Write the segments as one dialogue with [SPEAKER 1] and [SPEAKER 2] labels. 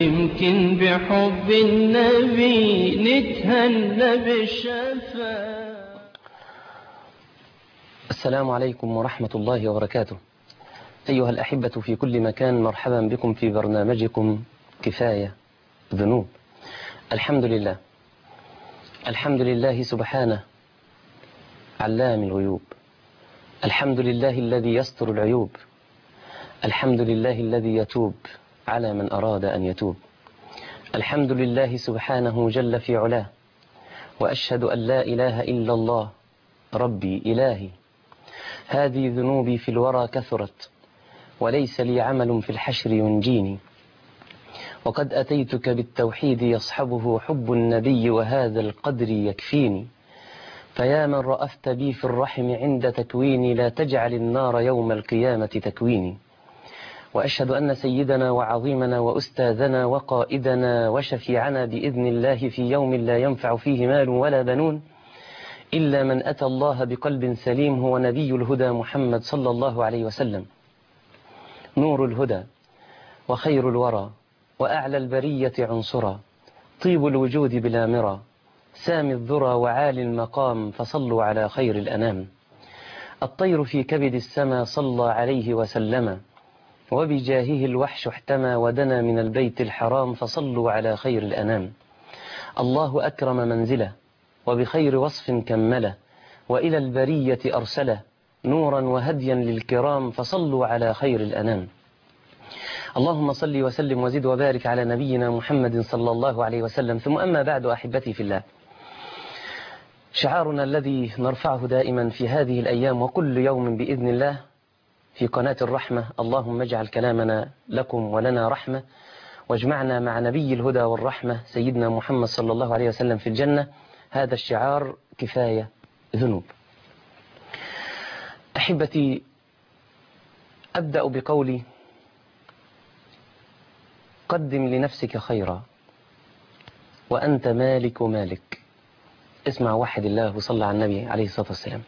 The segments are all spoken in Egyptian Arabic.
[SPEAKER 1] يمكن بحب النبي نتهنى بالشفاعة
[SPEAKER 2] السلام عليكم ورحمة الله وبركاته أيها الأحبة في كل مكان مرحبا بكم في برنامجكم كفاية ذنوب الحمد لله الحمد لله سبحانه علام الغيوب الحمد لله الذي يستر العيوب الحمد لله الذي يتوب على من أراد أن يتوب الحمد لله سبحانه جل في علاه وأشهد أن لا إله إلا الله ربي إلهي هذه ذنوبي في الورى كثرت وليس لي عمل في الحشر ينجيني وقد أتيتك بالتوحيد يصحبه حب النبي وهذا القدر يكفيني فيا من رأفت بي في الرحم عند تكويني لا تجعل النار يوم القيامة تكويني وأشهد أن سيدنا وعظيمنا وأستاذنا وقائدنا وشفيعنا بإذن الله في يوم لا ينفع فيه مال ولا بنون إلا من أتى الله بقلب سليم هو نبي الهدى محمد صلى الله عليه وسلم نور الهدى وخير الورى وأعلى البرية عنصرا طيب الوجود بلا مرى سامي الذرى وعالي المقام فصلوا على خير الأنام الطير في كبد السما صلى عليه وسلم وبجاهه الوحش احتمى ودنا من البيت الحرام فصلوا على خير الأنام الله أكرم منزله وبخير وصف كمله وإلى البرية أرسله نورا وهديا للكرام فصلوا على خير الأنام اللهم صل وسلم وزد وبارك على نبينا محمد صلى الله عليه وسلم ثم أما بعد أحبتي في الله شعارنا الذي نرفعه دائما في هذه الأيام وكل يوم بإذن الله في قناة الرحمة اللهم اجعل كلامنا لكم ولنا رحمة واجمعنا مع نبي الهدى والرحمة سيدنا محمد صلى الله عليه وسلم في الجنة هذا الشعار كفاية ذنوب أحبتي أبدأ بقولي قدم لنفسك خيرا وأنت مالك مالك اسمع وحد الله وصلى على النبي عليه الصلاة والسلام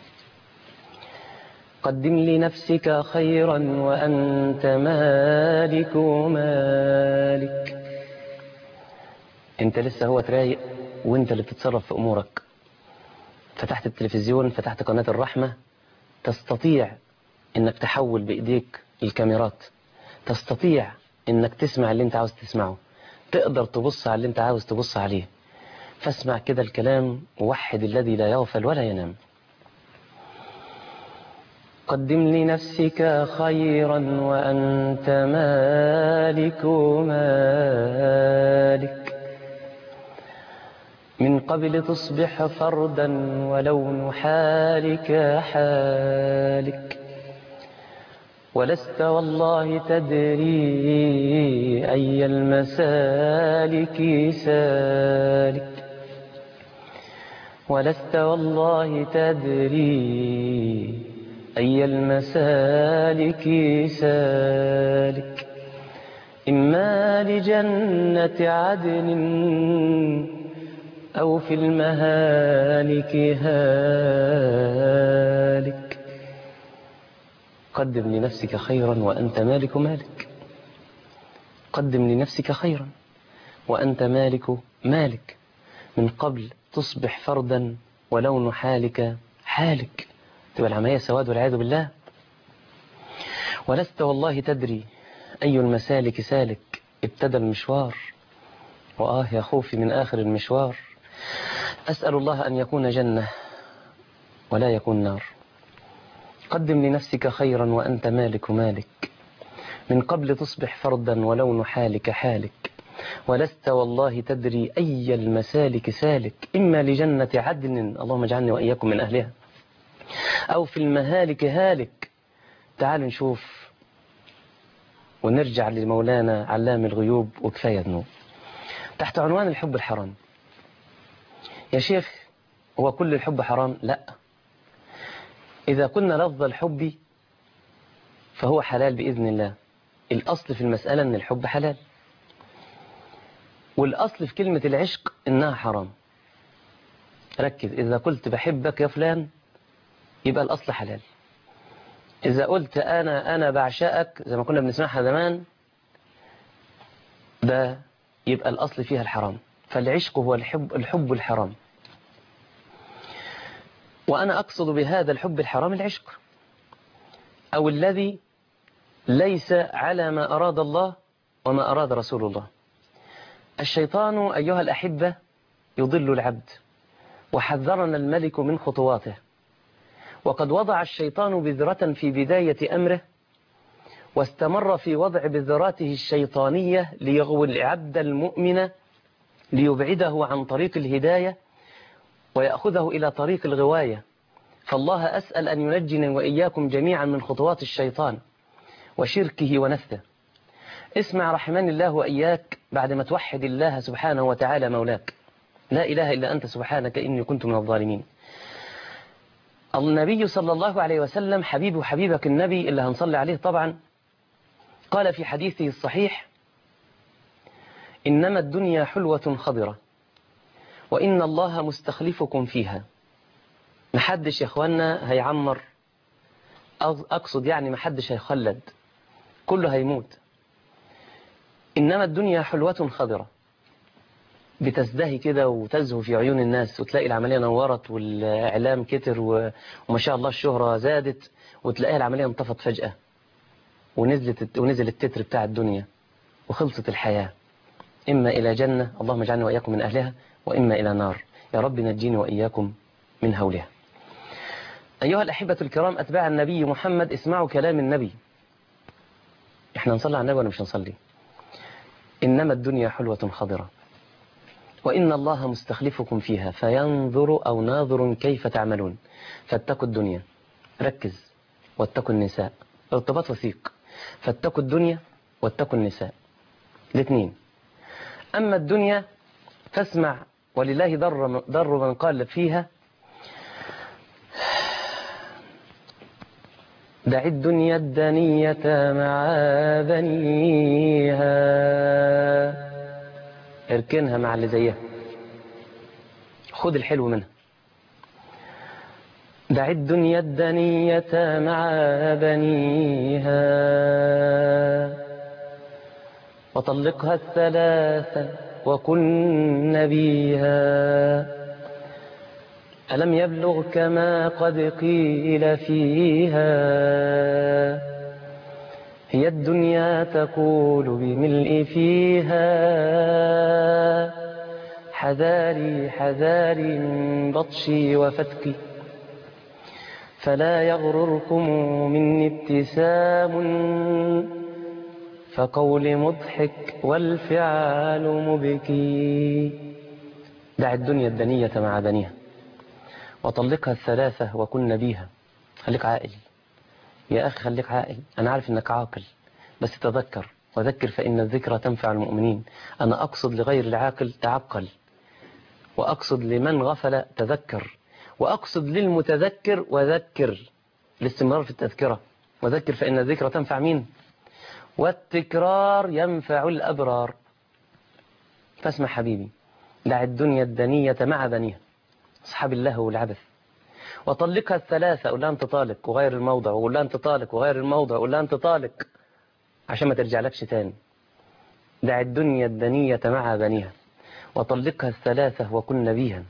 [SPEAKER 2] قدم لنفسك خيرا وأنت مالك مالك انت لسه هو ترايق وانت اللي بتتصرف في امورك فتحت التلفزيون فتحت قناة الرحمة تستطيع انك تحول بايديك الكاميرات تستطيع انك تسمع اللي انت عاوز تسمعه تقدر تبص على اللي انت عاوز تبص عليه فاسمع كده الكلام ووحد الذي لا يغفل ولا ينام قدم لنفسك خيرا وأنت مالك مالك من قبل تصبح فردا ولون حالك حالك ولست والله تدري أي المسالك سالك ولست والله تدري أي المسالك سالك إما لجنة عدن أو في المهالك هالك قدم لنفسك خيرا وأنت مالك مالك قدم لنفسك خيرا وأنت مالك مالك من قبل تصبح فردا ولون حالك حالك تبقى العملية سواد والعياذ بالله ولست والله تدري أي المسالك سالك ابتدى المشوار وآه يا خوفي من آخر المشوار أسأل الله أن يكون جنة ولا يكون نار قدم لنفسك خيرا وأنت مالك مالك من قبل تصبح فردا ولون حالك حالك ولست والله تدري أي المسالك سالك إما لجنة عدن اللهم اجعلني وإياكم من أهلها أو في المهالك هالك تعالوا نشوف ونرجع لمولانا علام الغيوب وكفاية ذنوب تحت عنوان الحب الحرام يا شيخ هو كل الحب حرام لا إذا كنا لفظ الحب فهو حلال بإذن الله الأصل في المسألة أن الحب حلال والأصل في كلمة العشق إنها حرام ركز إذا قلت بحبك يا فلان يبقى الأصل حلال إذا قلت أنا أنا بعشقك زي ما كنا بنسمعها زمان ده يبقى الأصل فيها الحرام فالعشق هو الحب, الحب الحرام وأنا أقصد بهذا الحب الحرام العشق أو الذي ليس على ما أراد الله وما أراد رسول الله الشيطان أيها الأحبة يضل العبد وحذرنا الملك من خطواته وقد وضع الشيطان بذرة في بداية أمره واستمر في وضع بذراته الشيطانية ليغوي العبد المؤمن ليبعده عن طريق الهداية ويأخذه إلى طريق الغواية فالله أسأل أن ينجني وإياكم جميعا من خطوات الشيطان وشركه ونفثه اسمع رحمن الله وإياك بعد ما توحد الله سبحانه وتعالى مولاك لا إله إلا أنت سبحانك إني كنت من الظالمين النبي صلى الله عليه وسلم حبيب حبيبك النبي اللي هنصلي عليه طبعا قال في حديثه الصحيح إنما الدنيا حلوة خضرة وإن الله مستخلفكم فيها محدش يا اخوانا هيعمر أقصد يعني محدش هيخلد كله هيموت إنما الدنيا حلوة خضرة بتزدهي كده وتزهو في عيون الناس وتلاقي العملية نورت والإعلام كتر وما شاء الله الشهرة زادت وتلاقيها العملية انطفت فجأة ونزلت ونزل التتر بتاع الدنيا وخلصت الحياة إما إلى جنة اللهم اجعلنا وإياكم من أهلها وإما إلى نار يا رب نجيني وإياكم من هولها أيها الأحبة الكرام أتباع النبي محمد اسمعوا كلام النبي احنا نصلي على النبي ولا مش نصلي إنما الدنيا حلوة خضرة وإن الله مستخلفكم فيها فينظر أو ناظر كيف تعملون فاتقوا الدنيا ركز واتقوا النساء ارتباط وثيق فاتقوا الدنيا واتقوا النساء الاثنين أما الدنيا فاسمع ولله ضر, ضر من قال فيها دع الدنيا الدنية مع بنيها اركنها مع اللي زيها خد الحلو منها دع الدنيا الدنية مع بنيها وطلقها الثلاثة وكن نبيها ألم يبلغك ما قد قيل فيها هي الدنيا تقول بملء فيها حذاري حذاري من بطشي وفتكي فلا يغرركم مني ابتسام فقول مضحك والفعال مبكي دع الدنيا الدنية مع بنيها وطلقها الثلاثة وكن بيها خليك عاقل يا أخي خليك عاقل أنا عارف أنك عاقل بس تذكر وذكر فإن الذكرى تنفع المؤمنين أنا أقصد لغير العاقل تعقل وأقصد لمن غفل تذكر وأقصد للمتذكر وذكر الاستمرار في التذكرة وذكر فإن الذكرى تنفع مين والتكرار ينفع الأبرار فاسمع حبيبي دع الدنيا الدنية مع بنيها أصحاب اللهو والعبث وطلقها الثلاثة قول لها أنت طالق وغير الموضع وقول لها أنت طالق وغير الموضع وقول لها أنت طالق عشان ما ترجعلكش تاني دع الدنيا الدنية مع بنيها وطلقها الثلاثة وكن بيها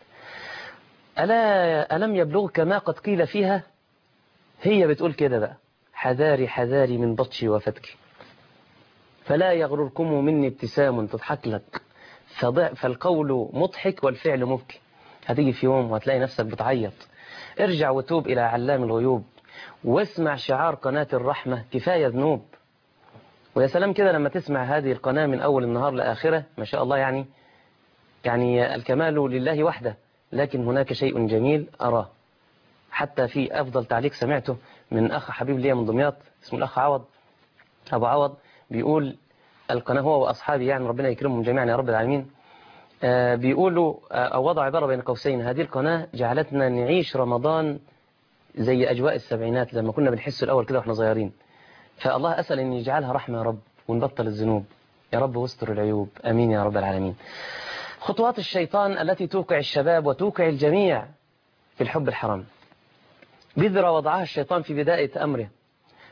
[SPEAKER 2] ألا ألم يبلغك ما قد قيل فيها هي بتقول كده بقى حذاري حذاري من بطشي وفتكي فلا يغرركم مني ابتسام تضحك لك فالقول مضحك والفعل مبكي هتيجي في يوم وهتلاقي نفسك بتعيط ارجع وتوب إلى علام الغيوب واسمع شعار قناة الرحمة كفاية ذنوب ويا سلام كده لما تسمع هذه القناة من أول النهار لآخرة ما شاء الله يعني يعني الكمال لله وحده لكن هناك شيء جميل أراه حتى في أفضل تعليق سمعته من أخ حبيب لي من دمياط اسمه الأخ عوض أبو عوض بيقول القناة هو وأصحابي يعني ربنا يكرمهم جميعا يا رب العالمين آه بيقولوا آه أو وضع عبارة بين قوسين هذه القناة جعلتنا نعيش رمضان زي أجواء السبعينات لما كنا بنحس الأول كده وإحنا صغيرين فالله أسأل أن يجعلها رحمة يا رب ونبطل الذنوب يا رب واستر العيوب أمين يا رب العالمين خطوات الشيطان التي توقع الشباب وتوقع الجميع في الحب الحرام بذرة وضعها الشيطان في بداية أمره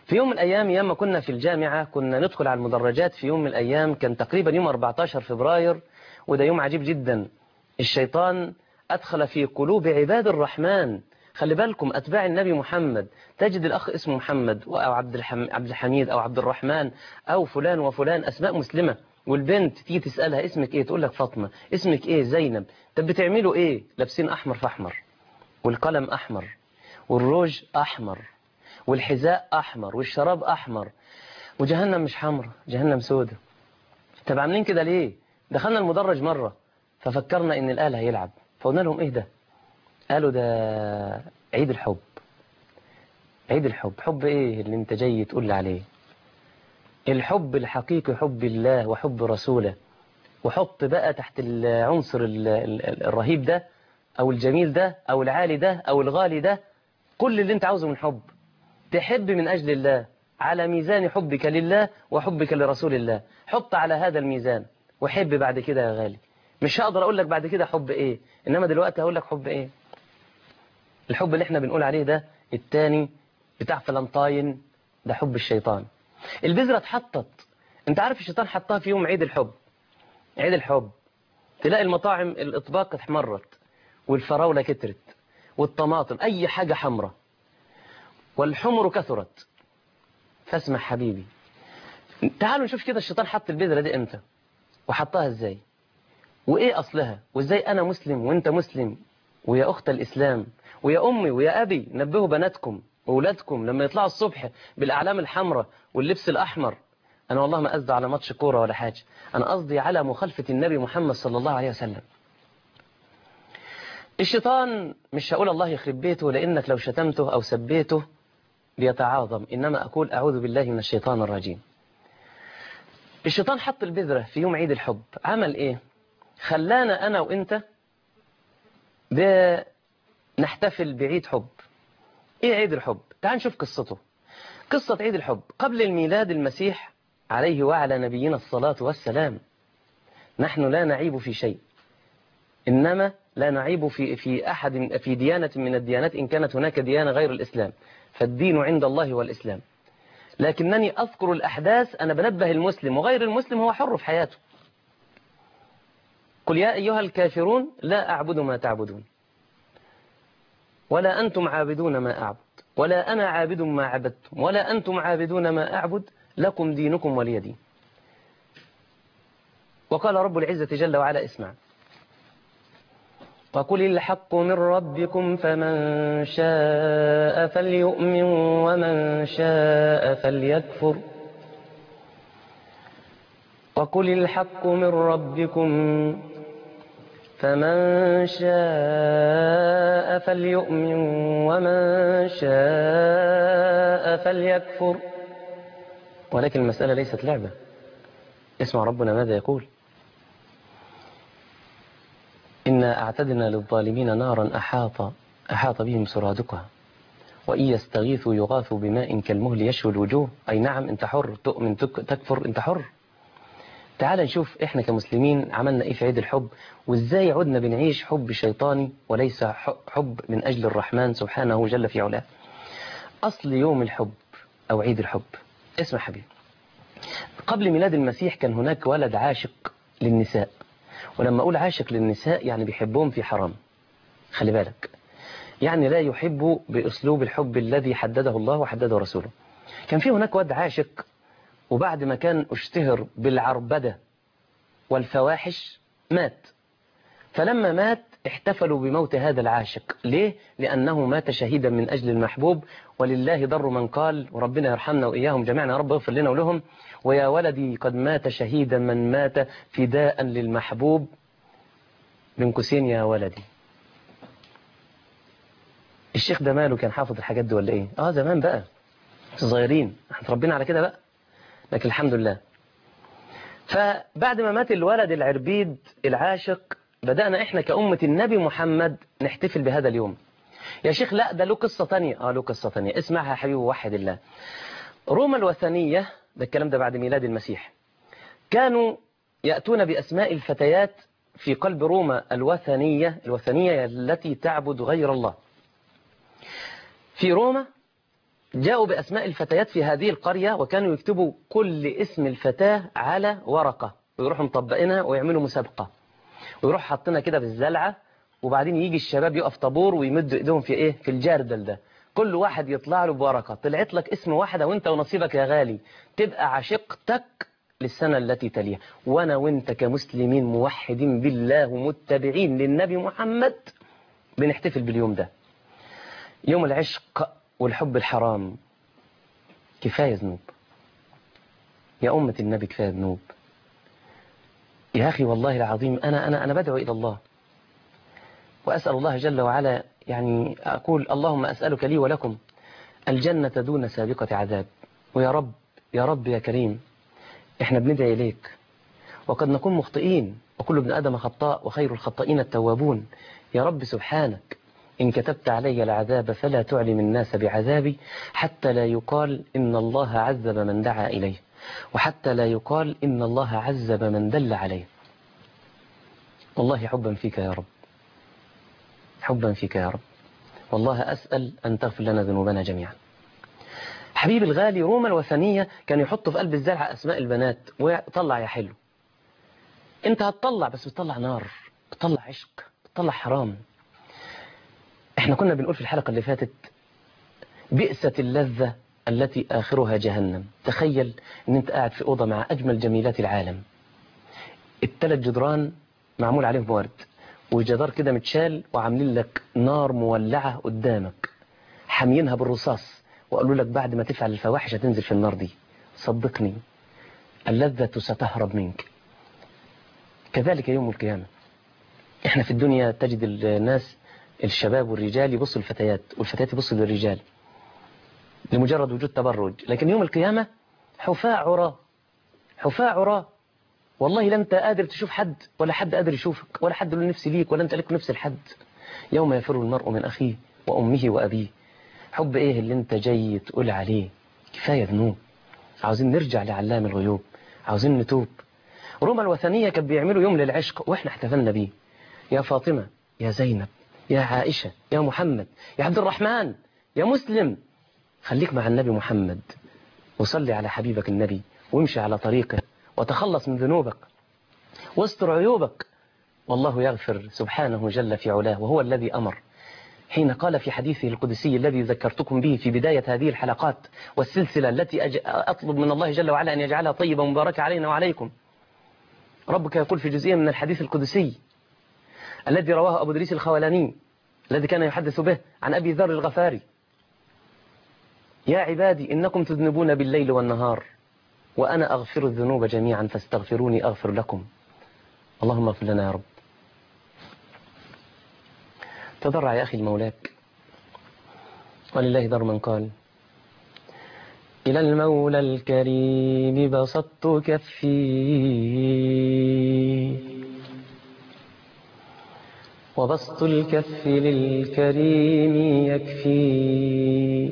[SPEAKER 2] في يوم من الأيام ياما ما كنا في الجامعة كنا ندخل على المدرجات في يوم من الأيام كان تقريبا يوم 14 فبراير وده يوم عجيب جدا الشيطان أدخل في قلوب عباد الرحمن خلي بالكم أتباع النبي محمد تجد الأخ اسمه محمد أو عبد الحم... عبد الحميد أو عبد الرحمن أو فلان وفلان أسماء مسلمة والبنت تيجي تسألها اسمك إيه تقول لك فاطمة اسمك إيه زينب طب بتعملوا إيه لابسين أحمر في أحمر والقلم أحمر والروج أحمر والحذاء أحمر والشراب أحمر وجهنم مش حمرا جهنم سودة طب عاملين كده ليه دخلنا المدرج مرة ففكرنا إن الآلة هيلعب فقلنا لهم إيه ده قالوا ده عيد الحب عيد الحب حب إيه اللي أنت جاي تقول لي عليه الحب الحقيقي حب الله وحب رسوله وحط بقى تحت العنصر ال- ال- الرهيب ده أو الجميل ده أو العالي ده أو الغالي ده كل اللي أنت عاوزه من حب تحب من أجل الله على ميزان حبك لله وحبك لرسول الله حط على هذا الميزان وحب بعد كده يا غالي مش هقدر أقول لك بعد كده حب إيه إنما دلوقتي هقول لك حب إيه الحب اللي احنا بنقول عليه ده التاني بتاع فلنطاين ده حب الشيطان البذرة اتحطت انت عارف الشيطان حطها في يوم عيد الحب عيد الحب تلاقي المطاعم الإطباق اتحمرت والفراولة كترت والطماطم أي حاجة حمراء والحمر كثرت فاسمع حبيبي تعالوا نشوف كده الشيطان حط البذرة دي امتى وحطها ازاي وايه اصلها وازاي انا مسلم وانت مسلم ويا اخت الاسلام ويا امي ويا ابي نبهوا بناتكم واولادكم لما يطلعوا الصبح بالاعلام الحمراء واللبس الاحمر انا والله ما قصدي على ماتش كوره ولا حاجه انا قصدي على مخالفه النبي محمد صلى الله عليه وسلم الشيطان مش هقول الله يخرب بيته لانك لو شتمته او سبيته بيتعاظم إنما أقول أعوذ بالله من الشيطان الرجيم الشيطان حط البذرة في يوم عيد الحب عمل إيه خلانا أنا وإنت نحتفل بعيد حب إيه عيد الحب تعال نشوف قصته قصة عيد الحب قبل الميلاد المسيح عليه وعلى نبينا الصلاة والسلام نحن لا نعيب في شيء إنما لا نعيب في في أحد في ديانة من الديانات إن كانت هناك ديانة غير الإسلام فالدين عند الله والإسلام لكنني أذكر الأحداث أنا بنبه المسلم وغير المسلم هو حر في حياته قل يا أيها الكافرون لا أعبد ما تعبدون ولا أنتم عابدون ما أعبد ولا أنا عابد ما عبدتم ولا أنتم عابدون ما أعبد لكم دينكم ولي دين وقال رب العزة جل وعلا اسمع وقل الحق من ربكم فمن شاء فليؤمن ومن شاء فليكفر وقل الحق من ربكم فمن شاء فليؤمن ومن شاء فليكفر ولكن المسألة ليست لعبة اسمع ربنا ماذا يقول إنا أعتدنا للظالمين نارا أحاط أحاط بهم سرادقها وإن يستغيثوا يغاثوا بماء كالمهل يشوي الوجوه أي نعم أنت حر تؤمن تكفر أنت حر تعال نشوف إحنا كمسلمين عملنا إيه في عيد الحب وإزاي عدنا بنعيش حب شيطاني وليس حب من أجل الرحمن سبحانه جل في علاه أصل يوم الحب أو عيد الحب اسمع حبيبي قبل ميلاد المسيح كان هناك ولد عاشق للنساء ولما أقول عاشق للنساء يعني بيحبهم في حرام خلي بالك يعني لا يحب بأسلوب الحب الذي حدده الله وحدده رسوله كان في هناك واد عاشق وبعد ما كان اشتهر بالعربدة والفواحش مات فلما مات احتفلوا بموت هذا العاشق ليه؟ لأنه مات شهيدا من أجل المحبوب ولله ضر من قال وربنا يرحمنا وإياهم جميعا يا رب اغفر لنا ولهم ويا ولدي قد مات شهيدا من مات فداء للمحبوب من كسين يا ولدي الشيخ ده ماله كان حافظ الحاجات دي ولا ايه اه زمان بقى صغيرين احنا ربنا على كده بقى لكن الحمد لله فبعد ما مات الولد العربيد العاشق بدأنا احنا كأمة النبي محمد نحتفل بهذا اليوم يا شيخ لا ده له قصة تانية اه له قصة تانية اسمعها يا حبيبي وحد الله روما الوثنية ده الكلام ده بعد ميلاد المسيح كانوا يأتون بأسماء الفتيات في قلب روما الوثنية الوثنية التي تعبد غير الله في روما جاءوا بأسماء الفتيات في هذه القرية وكانوا يكتبوا كل اسم الفتاة على ورقة ويروحوا مطبقينها ويعملوا مسابقة ويروح حاطينها كده في الزلعة وبعدين يجي الشباب يقف طابور ويمدوا ايديهم في ايه في الجردل ده كل واحد يطلع له بورقة طلعت لك اسم واحدة وانت ونصيبك يا غالي تبقى عشيقتك للسنة التي تليها وانا وانت كمسلمين موحدين بالله ومتبعين للنبي محمد بنحتفل باليوم ده يوم العشق والحب الحرام كفاية ذنوب يا أمة النبي كفاية ذنوب يا أخي والله العظيم أنا أنا أنا بدعو إلى الله وأسأل الله جل وعلا يعني أقول اللهم أسألك لي ولكم الجنة دون سابقة عذاب ويا رب يا رب يا كريم احنا بندعي إليك وقد نكون مخطئين وكل ابن آدم خطاء وخير الخطائين التوابون يا رب سبحانك إن كتبت علي العذاب فلا تعلم الناس بعذابي حتى لا يقال إن الله عذب من دعا إليه وحتى لا يقال إن الله عذب من دل عليه والله حبا فيك يا رب حبا فيك يا رب والله أسأل أن تغفر لنا ذنوبنا جميعا حبيبي الغالي روما الوثنية كان يحطوا في قلب الزرع أسماء البنات وطلع يا حلو انت هتطلع بس بتطلع نار بتطلع عشق بتطلع حرام احنا كنا بنقول في الحلقة اللي فاتت بئسة اللذة التي آخرها جهنم تخيل ان انت قاعد في أوضة مع أجمل جميلات العالم التلات جدران معمول عليهم ورد وجدار كده متشال وعاملين لك نار مولعة قدامك حامينها بالرصاص وقالوا لك بعد ما تفعل الفواحش هتنزل في النار دي صدقني اللذة ستهرب منك كذلك يوم القيامة احنا في الدنيا تجد الناس الشباب والرجال يبصوا للفتيات والفتيات يبصوا للرجال لمجرد وجود تبرج لكن يوم القيامة حفاء عراة حفاء عراة والله لا انت قادر تشوف حد ولا حد قادر يشوفك ولا حد له نفس ليك ولا انت لك نفس الحد يوم يفر المرء من أخيه وأمه وأبيه حب ايه اللي انت جاي تقول عليه كفاية ذنوب عاوزين نرجع لعلام الغيوب عاوزين نتوب روما الوثنية كانوا بيعملوا يوم للعشق واحنا احتفلنا بيه يا فاطمة يا زينب يا عائشة يا محمد يا عبد الرحمن يا مسلم خليك مع النبي محمد وصلي على حبيبك النبي وامشي على طريقه وتخلص من ذنوبك واستر عيوبك والله يغفر سبحانه جل في علاه وهو الذي أمر حين قال في حديثه القدسي الذي ذكرتكم به في بداية هذه الحلقات والسلسلة التي أج... أطلب من الله جل وعلا أن يجعلها طيبة مباركة علينا وعليكم ربك يقول في جزئية من الحديث القدسي الذي رواه أبو دريس الخولاني الذي كان يحدث به عن أبي ذر الغفاري يا عبادي إنكم تذنبون بالليل والنهار وأنا أغفر الذنوب جميعا فاستغفروني أغفر لكم اللهم اغفر لنا يا رب تضرع يا أخي المولاك ولله در من قال إلى المولى الكريم بسطت كفي وبسط الكف للكريم يكفي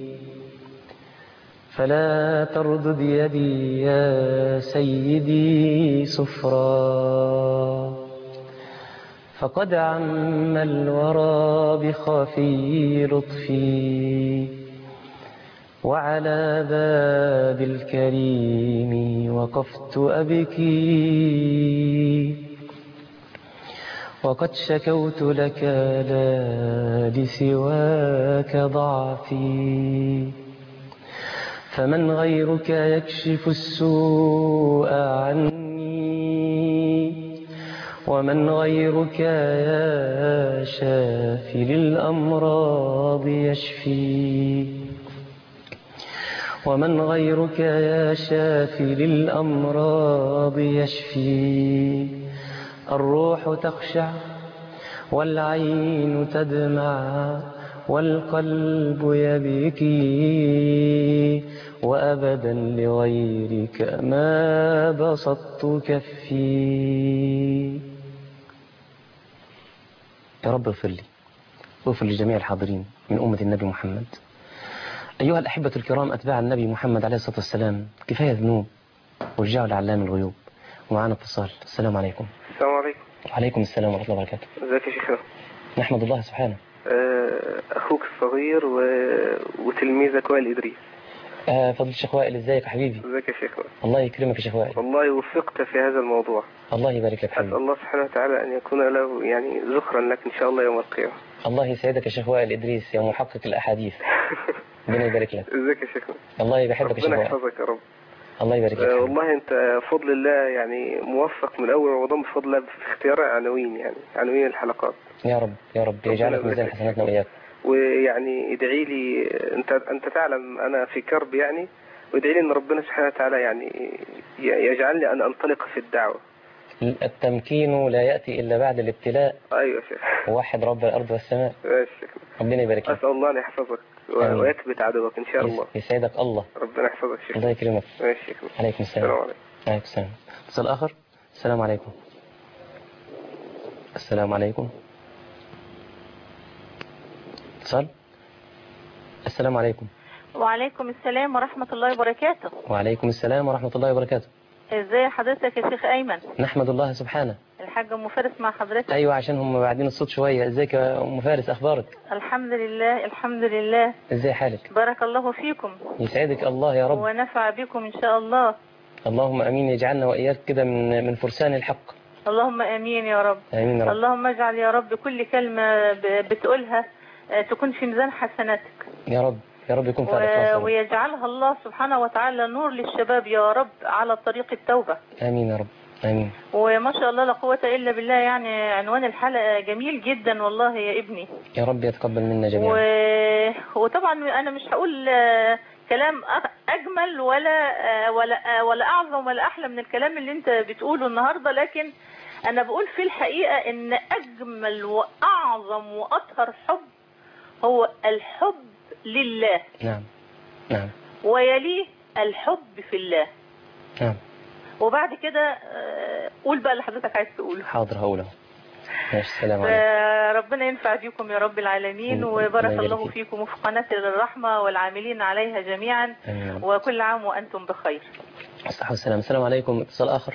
[SPEAKER 2] فلا تردد يدي يا سيدي سفرا فقد عم الورى بخفي لطفي وعلى باب الكريم وقفت أبكي وقد شكوت لك لا لسواك ضعفي فمن غيرك يكشف السوء عني ومن غيرك يا شافي للأمراض يشفي ومن غيرك يا شافي للأمراض يشفي الروح تخشع والعين تدمع والقلب يبكي وأبدا لغيرك ما بسطت كفي يا رب اغفر لي واغفر لجميع الحاضرين من أمة النبي محمد أيها الأحبة الكرام أتباع النبي محمد عليه الصلاة والسلام كفاية ذنوب ورجعوا لعلام الغيوب ومعنا اتصال السلام عليكم
[SPEAKER 3] السلام عليكم
[SPEAKER 2] وعليكم السلام ورحمة الله وبركاته
[SPEAKER 3] ازيك يا شيخنا
[SPEAKER 2] نحمد الله سبحانه
[SPEAKER 3] آه، اخوك الصغير و... وتلميذك وائل ادريس
[SPEAKER 2] آه فضل الشيخ وائل ازيك يا حبيبي
[SPEAKER 3] ازيك يا شيخ
[SPEAKER 2] الله يكرمك يا شيخ وائل
[SPEAKER 3] والله وفقت في هذا الموضوع
[SPEAKER 2] الله يبارك لك
[SPEAKER 3] أسأل
[SPEAKER 2] حبيبي
[SPEAKER 3] الله سبحانه وتعالى أن يكون له يعني ذخرا لك إن شاء الله يوم القيامة
[SPEAKER 2] الله يسعدك يا شيخ وائل ادريس يا محقق الاحاديث ربنا يبارك لك
[SPEAKER 3] ازيك يا شيخ
[SPEAKER 2] الله بيحبك يا شيخ
[SPEAKER 3] ربنا
[SPEAKER 2] وائل
[SPEAKER 3] يحفظك يا رب
[SPEAKER 2] الله يبارك لك
[SPEAKER 3] آه،
[SPEAKER 2] حبيبي.
[SPEAKER 3] والله أنت فضل الله يعني موفق من أول رمضان بفضل الله في اختيار عناوين يعني عناوين الحلقات
[SPEAKER 2] يا رب يا رب يجعلك
[SPEAKER 3] ربنا
[SPEAKER 2] ميزان
[SPEAKER 3] يبارك
[SPEAKER 2] حسناتنا واياك
[SPEAKER 3] ويعني ادعي لي أنت أنت تعلم أنا في كرب يعني وادعي لي أن ربنا سبحانه وتعالى يعني ي- يجعلني أن أنطلق في الدعوة
[SPEAKER 2] التمكين لا ياتي الا بعد الابتلاء
[SPEAKER 3] أيوة يا شيخ
[SPEAKER 2] ووحد رب الارض والسماء
[SPEAKER 3] ماشي يا شيخ.
[SPEAKER 2] ربنا يبارك لك
[SPEAKER 3] أسأل الله أن يحفظك و-
[SPEAKER 2] آمين.
[SPEAKER 3] ويثبت عدوك إن شاء الله
[SPEAKER 2] يس- يسعدك الله
[SPEAKER 3] ربنا يحفظك يا شيخ
[SPEAKER 2] الله يكرمك
[SPEAKER 3] ماشي يا شيخ.
[SPEAKER 2] عليكم السلام
[SPEAKER 3] السلام عليكم
[SPEAKER 2] عليكم السلام اتصال آخر السلام عليكم السلام عليكم اتصال السلام عليكم
[SPEAKER 4] وعليكم السلام ورحمة الله وبركاته
[SPEAKER 2] وعليكم السلام ورحمة الله وبركاته
[SPEAKER 4] ازاي حضرتك يا شيخ ايمن
[SPEAKER 2] نحمد الله سبحانه
[SPEAKER 4] الحاج ام فارس مع حضرتك
[SPEAKER 2] أيوة عشان هم بعدين الصوت شوية ازيك يا أم فارس أخبارك
[SPEAKER 4] الحمد لله الحمد لله
[SPEAKER 2] ازاي حالك
[SPEAKER 4] بارك الله فيكم
[SPEAKER 2] يسعدك الله يا رب
[SPEAKER 4] ونفع بكم ان شاء الله
[SPEAKER 2] اللهم أمين يجعلنا وإياك كده من من فرسان الحق
[SPEAKER 4] اللهم امين يا رب
[SPEAKER 2] آمين يا رب
[SPEAKER 4] اللهم اجعل يا رب كل كلمة ب- بتقولها آه، تكون في ميزان حسناتك
[SPEAKER 2] يا رب يا رب يكون في
[SPEAKER 4] و-
[SPEAKER 2] الإخلاص يا رب.
[SPEAKER 4] ويجعلها الله سبحانه وتعالى نور للشباب يا رب على طريق التوبة
[SPEAKER 2] آمين يا رب آمين
[SPEAKER 4] وما شاء الله لا قوة إلا بالله يعني عنوان الحلقة جميل جدا والله يا ابني
[SPEAKER 2] يا رب يتقبل منا
[SPEAKER 4] و...
[SPEAKER 2] جميعا
[SPEAKER 4] وطبعا انا مش هقول آه، كلام أ- اجمل ولا آه، ولا آه، ولا اعظم ولا احلى من الكلام اللي انت بتقوله النهارده لكن انا بقول في الحقيقه ان اجمل واعظم واطهر حب هو الحب لله
[SPEAKER 2] نعم نعم
[SPEAKER 4] ويليه الحب في الله
[SPEAKER 2] نعم
[SPEAKER 4] وبعد كده آه، قول بقى اللي حضرتك عايز تقوله
[SPEAKER 2] حاضر هقوله ماشي السلام عليكم
[SPEAKER 4] ربنا ينفع بيكم يا رب العالمين
[SPEAKER 2] الله
[SPEAKER 4] وبارك
[SPEAKER 2] يبارك
[SPEAKER 4] الله
[SPEAKER 2] فيك.
[SPEAKER 4] فيكم وفي قناة الرحمة والعاملين عليها جميعا
[SPEAKER 2] آمين يا رب.
[SPEAKER 4] وكل عام وأنتم بخير
[SPEAKER 2] الصحة والسلام السلام عليكم اتصال آخر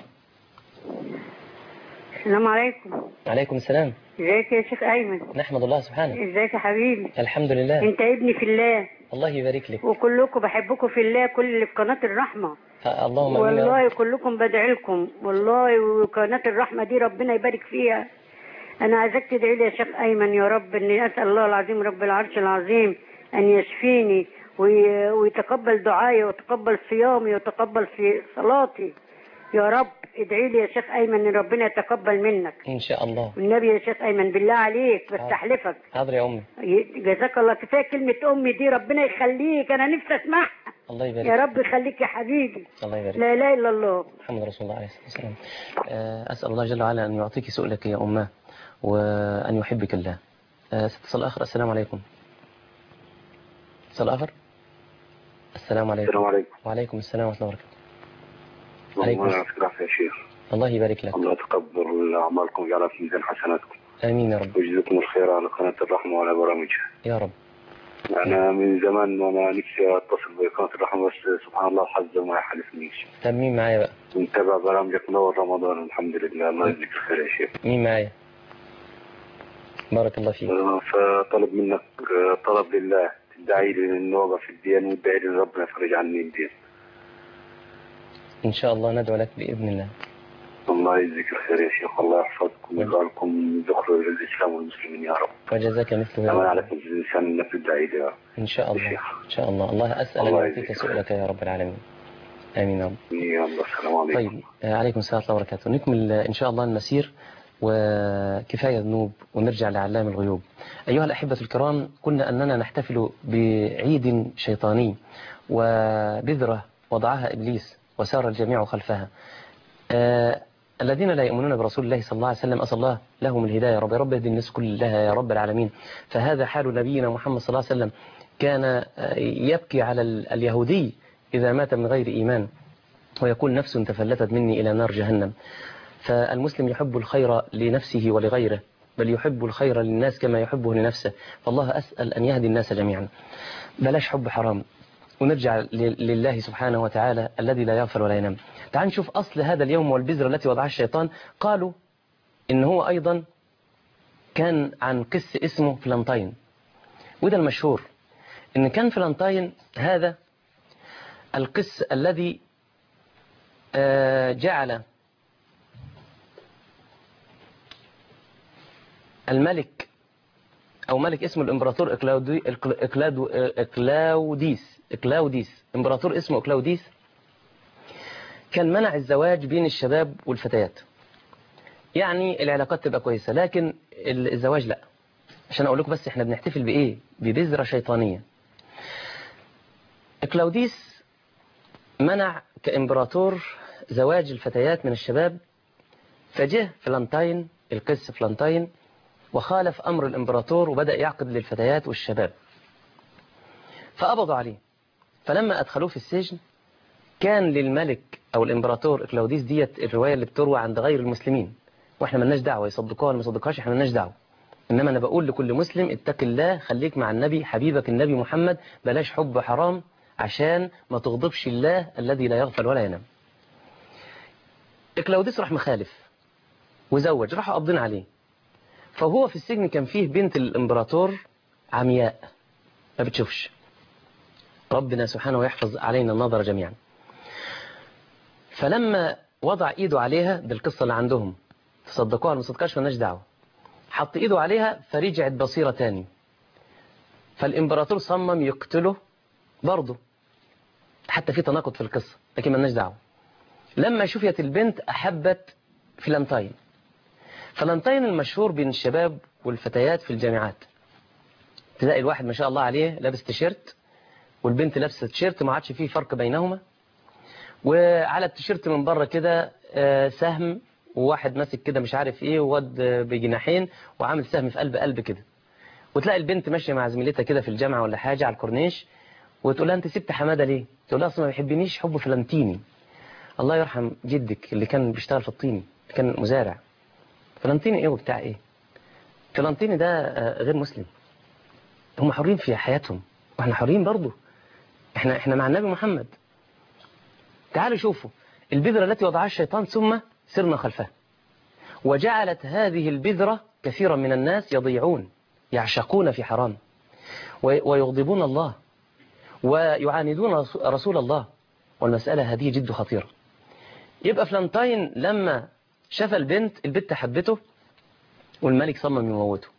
[SPEAKER 5] السلام عليكم
[SPEAKER 2] عليكم السلام
[SPEAKER 5] ازيك يا شيخ ايمن
[SPEAKER 2] نحمد الله سبحانه
[SPEAKER 5] ازيك يا حبيبي
[SPEAKER 2] الحمد لله
[SPEAKER 5] انت ابني في الله
[SPEAKER 2] الله يبارك لك
[SPEAKER 5] وكلكم بحبكم في الله كل اللي في قناة الرحمة
[SPEAKER 2] آه، اللهم امين يا رب
[SPEAKER 5] والله كلكم بدعي لكم والله وقناة الرحمة دي ربنا يبارك فيها انا عايزك تدعي لي يا شيخ ايمن يا رب اني اسال الله العظيم رب العرش العظيم ان يشفيني وي- ويتقبل دعائي ويتقبل صيامي ويتقبل في صلاتي يا رب ادعي لي يا شيخ ايمن ان ربنا يتقبل منك
[SPEAKER 2] ان شاء الله
[SPEAKER 5] والنبي يا شيخ ايمن بالله عليك بستحلفك
[SPEAKER 2] حاضر يا امي
[SPEAKER 5] جزاك الله كفايه كلمه امي دي ربنا يخليك انا نفسي اسمعها
[SPEAKER 2] الله يبارك
[SPEAKER 5] يا
[SPEAKER 2] فيك.
[SPEAKER 5] رب يخليك يا حبيبي
[SPEAKER 2] الله يبارك
[SPEAKER 5] لا اله الا الله
[SPEAKER 2] محمد رسول الله عليه الصلاة والسلام آه، أسأل الله جل وعلا أن يعطيك سؤلك يا أماه وأن يحبك الله آه، ست اتصال آخر السلام عليكم اتصال آخر السلام عليكم
[SPEAKER 6] السلام عليكم
[SPEAKER 2] وعليكم السلام ورحمة الله وبركاته عليكم
[SPEAKER 6] الله
[SPEAKER 2] السلام.
[SPEAKER 6] يعطيك العافية يا شيخ
[SPEAKER 2] الله يبارك لك
[SPEAKER 6] الله يتقبل أعمالكم ويجعلها في ميزان حسناتكم
[SPEAKER 2] آمين يا رب
[SPEAKER 6] ويجزيكم الخير على قناة الرحمة وعلى برامجها
[SPEAKER 2] يا رب
[SPEAKER 6] أنا من زمان وأنا نفسي أتصل بقناة الرحمة بس سبحان الله الحظ ما يحالفنيش
[SPEAKER 2] طب مين معايا بقى
[SPEAKER 6] متابع برامجك من أول رمضان الحمد لله الله يجزيك الخير يا شيخ
[SPEAKER 2] مين معايا بارك الله فيك
[SPEAKER 6] آه، فطلب منك آه، طلب لله تدعي لي إن نوقف في الدين وتدعي لي إن ربنا يفرج عني الدين
[SPEAKER 2] إن شاء الله ندعو لك بإذن الله
[SPEAKER 6] الله يجزيك الخير يا شيخ الله يحفظكم ويجعلكم ذكر للإسلام والمسلمين يا رب
[SPEAKER 2] وجزاك مثله يا
[SPEAKER 6] أمان
[SPEAKER 2] رب
[SPEAKER 6] عليكم الإنسان إنك تدعي لي يا رب
[SPEAKER 2] إن شاء الله
[SPEAKER 6] الشيخ.
[SPEAKER 2] إن شاء الله الله أسأل أن
[SPEAKER 6] الله
[SPEAKER 2] يعطيك
[SPEAKER 6] يجزيك.
[SPEAKER 2] سؤلك يا رب العالمين آمين يا رب
[SPEAKER 6] يا الله السلام عليكم
[SPEAKER 2] طيب آه، عليكم السلام ورحمة الله وبركاته نكمل آه، إن شاء الله المسير وكفاية ذنوب ونرجع لعلام الغيوب أيها الأحبة الكرام قلنا أننا نحتفل بعيد شيطاني وبذرة وضعها إبليس وسار الجميع خلفها آه، الذين لا يؤمنون برسول الله صلى الله عليه وسلم أسأل الله لهم الهداية يا رب يا رب اهدي الناس كلها يا رب العالمين فهذا حال نبينا محمد صلى الله عليه وسلم كان آه، يبكي على ال- اليهودي إذا مات من غير إيمان ويقول نفس تفلتت مني إلى نار جهنم فالمسلم يحب الخير لنفسه ولغيره بل يحب الخير للناس كما يحبه لنفسه فالله أسأل أن يهدي الناس جميعا بلاش حب حرام ونرجع ل- لله سبحانه وتعالى الذي لا يغفل ولا ينام تعال نشوف أصل هذا اليوم والبذرة التي وضعها الشيطان قالوا إن هو أيضا كان عن قس اسمه فلانتين وده المشهور إن كان فلانتين هذا القس الذي آه، جعل الملك أو ملك اسمه الإمبراطور إكلاودي إكلا- إكلادو إكلاوديس إكلاوديس إمبراطور اسمه إكلاوديس كان منع الزواج بين الشباب والفتيات يعني العلاقات تبقى كويسة لكن ال- الزواج لا عشان أقول لكم بس إحنا بنحتفل بإيه ببذرة شيطانية إكلاوديس منع كإمبراطور زواج الفتيات من الشباب فجه فلانتاين القس فلانتاين وخالف أمر الإمبراطور وبدأ يعقد للفتيات والشباب فقبضوا عليه فلما أدخلوه في السجن كان للملك أو الإمبراطور إكلاوديس ديت الرواية اللي بتروى عند غير المسلمين وإحنا ملناش دعوة يصدقوها ولا ما يصدقوهاش إحنا ملناش دعوة إنما أنا بقول لكل مسلم اتق الله خليك مع النبي حبيبك النبي محمد بلاش حب حرام عشان ما تغضبش الله الذي لا يغفل ولا ينام إكلاوديس راح مخالف وزوج راحوا قابضين عليه فهو في السجن كان فيه بنت الإمبراطور عمياء ما بتشوفش ربنا سبحانه ويحفظ علينا النظر جميعا فلما وضع ايده عليها دي القصة اللي عندهم تصدقوها ولا ما تصدقوهاش مالناش دعوة حط ايده عليها فرجعت بصيرة تاني فالامبراطور صمم يقتله برضه حتى في تناقض في القصة لكن مالناش دعوة لما شفيت البنت أحبت فلانتاين فلانتاين المشهور بين الشباب والفتيات في الجامعات تلاقي الواحد ما شاء الله عليه لابس تيشيرت والبنت لابسه تيشيرت ما عادش فيه فرق بينهما وعلى التيشيرت من بره كده آه، سهم وواحد ماسك كده مش عارف ايه وواد آه، بجناحين وعامل سهم في قلب قلب كده وتلاقي البنت ماشيه مع زميلتها كده في الجامعه ولا حاجه على الكورنيش وتقول لها انت سبت حماده ليه؟ تقول لها اصلا ما بيحبنيش حب فلانتيني الله يرحم جدك اللي كان بيشتغل في الطيني كان مزارع فلانتيني ايه وبتاع ايه؟ فلانتيني ده آه، غير مسلم هم حرين في حياتهم واحنا حرين برضه احنا احنا مع النبي محمد تعالوا شوفوا البذرة التي وضعها الشيطان ثم سرنا خلفها وجعلت هذه البذرة كثيرا من الناس يضيعون يعشقون في حرام و- ويغضبون الله ويعاندون رسو- رسول الله والمسألة هذه جد خطيرة يبقى فلانتاين لما شاف البنت البنت حبته والملك صمم يموته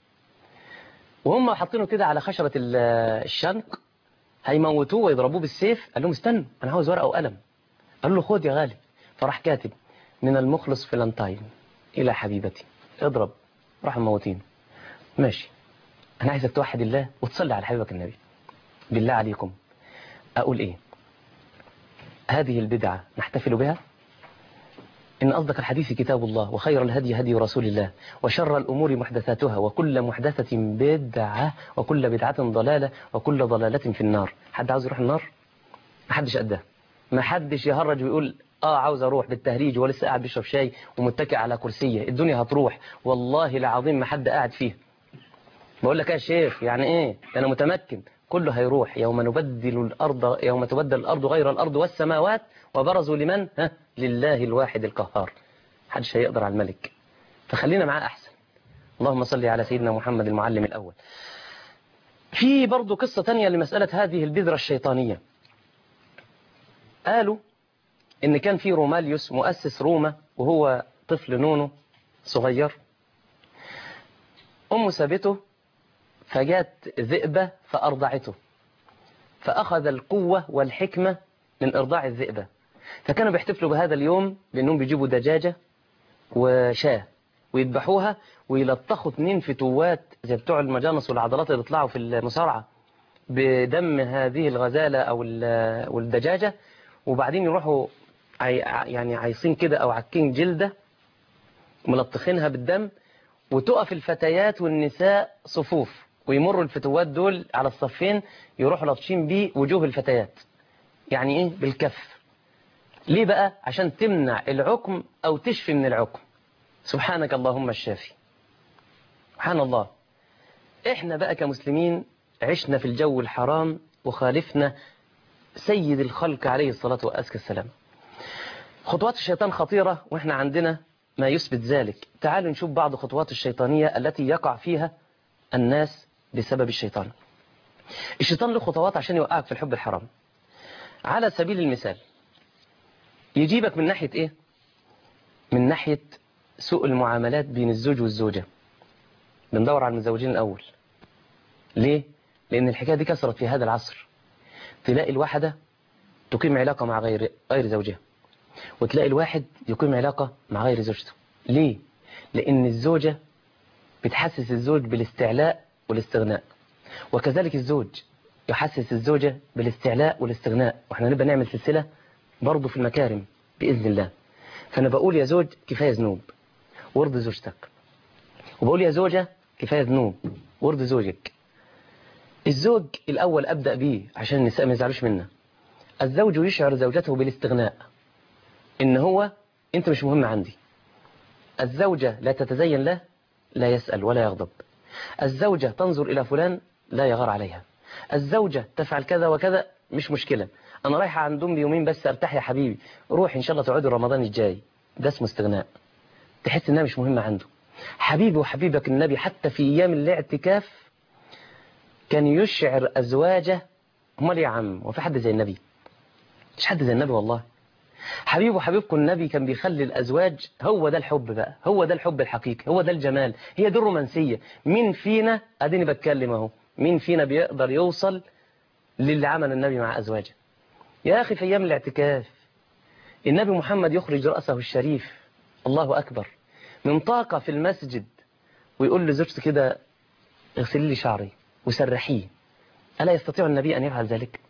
[SPEAKER 2] وهم حاطينه كده على خشبة ال- الشنق هيموتوه ويضربوه بالسيف قال لهم استنوا انا عاوز ورقة وقلم قال له خد يا غالي فراح كاتب من المخلص فلانتاين إلى حبيبتي اضرب راح موتين ماشي أنا عايزك توحد الله وتصلي على حبيبك النبي بالله عليكم أقول إيه هذه البدعة نحتفل بها إن أصدق الحديث كتاب الله وخير الهدي هدي رسول الله وشر الأمور محدثاتها وكل محدثة بدعة وكل بدعة ضلالة وكل ضلالة في النار حد عاوز يروح النار محدش قدها ما حدش يهرج ويقول اه عاوز اروح بالتهريج ولسه قاعد بيشرب شاي ومتكئ على كرسيه الدنيا هتروح والله العظيم ما حد قاعد فيها بقول لك ايه يا شيخ يعني ايه ده انا متمكن كله هيروح يوم نبدل الارض يوم تبدل الارض غير الارض والسماوات وبرزوا لمن ها لله الواحد القهار محدش هيقدر على الملك فخلينا معاه احسن اللهم صل على سيدنا محمد المعلم الاول في برضه قصة تانية لمسألة هذه البذرة الشيطانية قالوا ان كان في روماليوس مؤسس روما وهو طفل نونو صغير امه سابته فجات ذئبة فأرضعته فأخذ القوة والحكمة من إرضاع الذئبة فكانوا بيحتفلوا بهذا اليوم بأنهم بيجيبوا دجاجة وشاة ويذبحوها ويلطخوا اتنين فتوات زي بتوع المجانس والعضلات اللي بيطلعوا في المصارعة بدم هذه الغزالة أو ال- والدجاجة وبعدين يروحوا عي يعني عايصين كده أو عكين جلدة ملطخينها بالدم وتقف الفتيات والنساء صفوف ويمروا الفتوات دول على الصفين يروحوا لطشين بيه وجوه الفتيات يعني ايه بالكف ليه بقى عشان تمنع العقم او تشفي من العقم سبحانك اللهم الشافي سبحان الله احنا بقى كمسلمين عشنا في الجو الحرام وخالفنا سيد الخلق عليه الصلاة وأزكى السلام خطوات الشيطان خطيرة وإحنا عندنا ما يثبت ذلك تعالوا نشوف بعض خطوات الشيطانية التي يقع فيها الناس بسبب الشيطان الشيطان له خطوات عشان يوقعك في الحب الحرام على سبيل المثال يجيبك من ناحية ايه من ناحية سوء المعاملات بين الزوج والزوجة بندور على المتزوجين الأول ليه؟ لأن الحكاية دي كثرت في هذا العصر تلاقي الواحدة تقيم علاقة مع غير غير زوجها وتلاقي الواحد يقيم علاقة مع غير زوجته ليه؟ لأن الزوجة بتحسس الزوج بالاستعلاء والاستغناء وكذلك الزوج يحسس الزوجة بالاستعلاء والاستغناء واحنا نبقى نعمل سلسلة برضه في المكارم بإذن الله فأنا بقول يا زوج كفاية ذنوب وارضي زوجتك وبقول يا زوجة كفاية ذنوب وارضي زوجك الزوج الأول أبدأ بيه عشان النساء ما يزعلوش منا الزوج يشعر زوجته بالاستغناء إن هو أنت مش مهم عندي الزوجة لا تتزين له لا يسأل ولا يغضب الزوجة تنظر إلى فلان لا يغار عليها الزوجة تفعل كذا وكذا مش مشكلة أنا رايحة عند أمي يومين بس أرتاح يا حبيبي روح إن شاء الله تقعدي رمضان الجاي ده اسمه استغناء تحس إنها مش مهمة عنده حبيبي وحبيبك النبي حتى في أيام الاعتكاف كان يشعر أزواجه امال يا عم وفي حد زي النبي مش حد زي النبي والله حبيب وحبيبكم النبي كان بيخلي الأزواج هو ده الحب بقى هو ده الحب الحقيقي هو ده الجمال هي دي الرومانسية مين فينا أديني بتكلم اهو مين فينا بيقدر يوصل للي عمل النبي مع أزواجه يا أخي في أيام الاعتكاف النبي محمد يخرج رأسه الشريف الله أكبر من طاقة في المسجد ويقول لزوجته كده اغسلي لي شعري وسرحيه ألا يستطيع النبي أن يفعل ذلك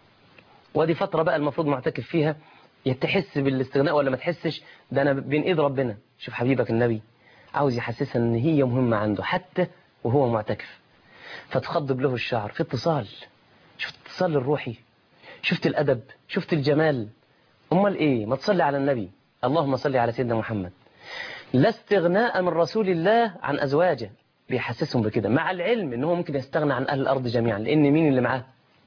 [SPEAKER 2] ودي فترة بقى المفروض معتكف فيها يا تحس بالاستغناء ولا ما تحسش ده أنا بين إيد ربنا شوف حبيبك النبي عاوز يحسسها أن هي مهمة عنده حتى وهو معتكف فتخضب له الشعر في اتصال شفت اتصال الروحي شفت الأدب شفت الجمال أمال إيه ما تصلي على النبي اللهم صل على سيدنا محمد لا استغناء من رسول الله عن أزواجه بيحسسهم بكده مع العلم ان هو ممكن يستغنى عن أهل الأرض جميعا لأن مين اللي معاه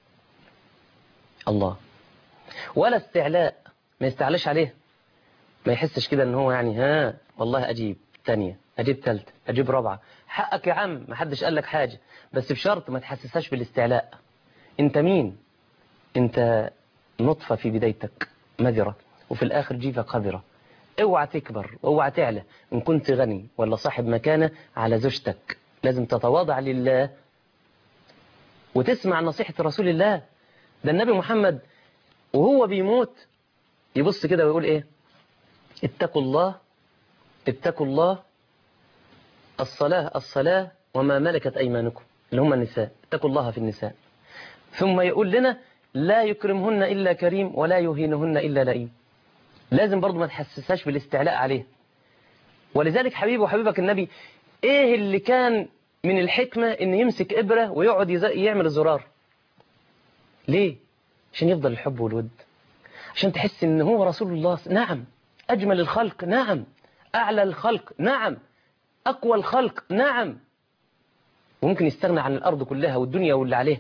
[SPEAKER 2] الله ولا استعلاء ما يستعلاش عليه ما يحسش كده ان هو يعني ها والله أجيب تانية أجيب تالتة أجيب رابعة حقك يا عم ما حدش قال لك حاجة بس بشرط ما تحسسهاش بالاستعلاء انت مين انت نطفة في بدايتك مذرة وفي الآخر جيفة قذرة اوعى تكبر اوعى تعلى ان كنت غني ولا صاحب مكانة على زوجتك لازم تتواضع لله وتسمع نصيحة رسول الله ده النبي محمد وهو بيموت يبص كده ويقول ايه اتقوا الله اتقوا الله الصلاة الصلاة وما ملكت أيمانكم اللي هم النساء اتقوا الله في النساء ثم يقول لنا لا يكرمهن إلا كريم ولا يهينهن إلا لئيم لازم برضو ما تحسسهاش بالاستعلاء عليه ولذلك حبيبي وحبيبك النبي ايه اللي كان من الحكمة ان يمسك ابرة ويقعد يعمل الزرار ليه عشان يفضل الحب والود عشان تحس ان هو رسول الله نعم اجمل الخلق نعم اعلى الخلق نعم اقوى الخلق نعم وممكن يستغنى عن الارض كلها والدنيا واللي عليها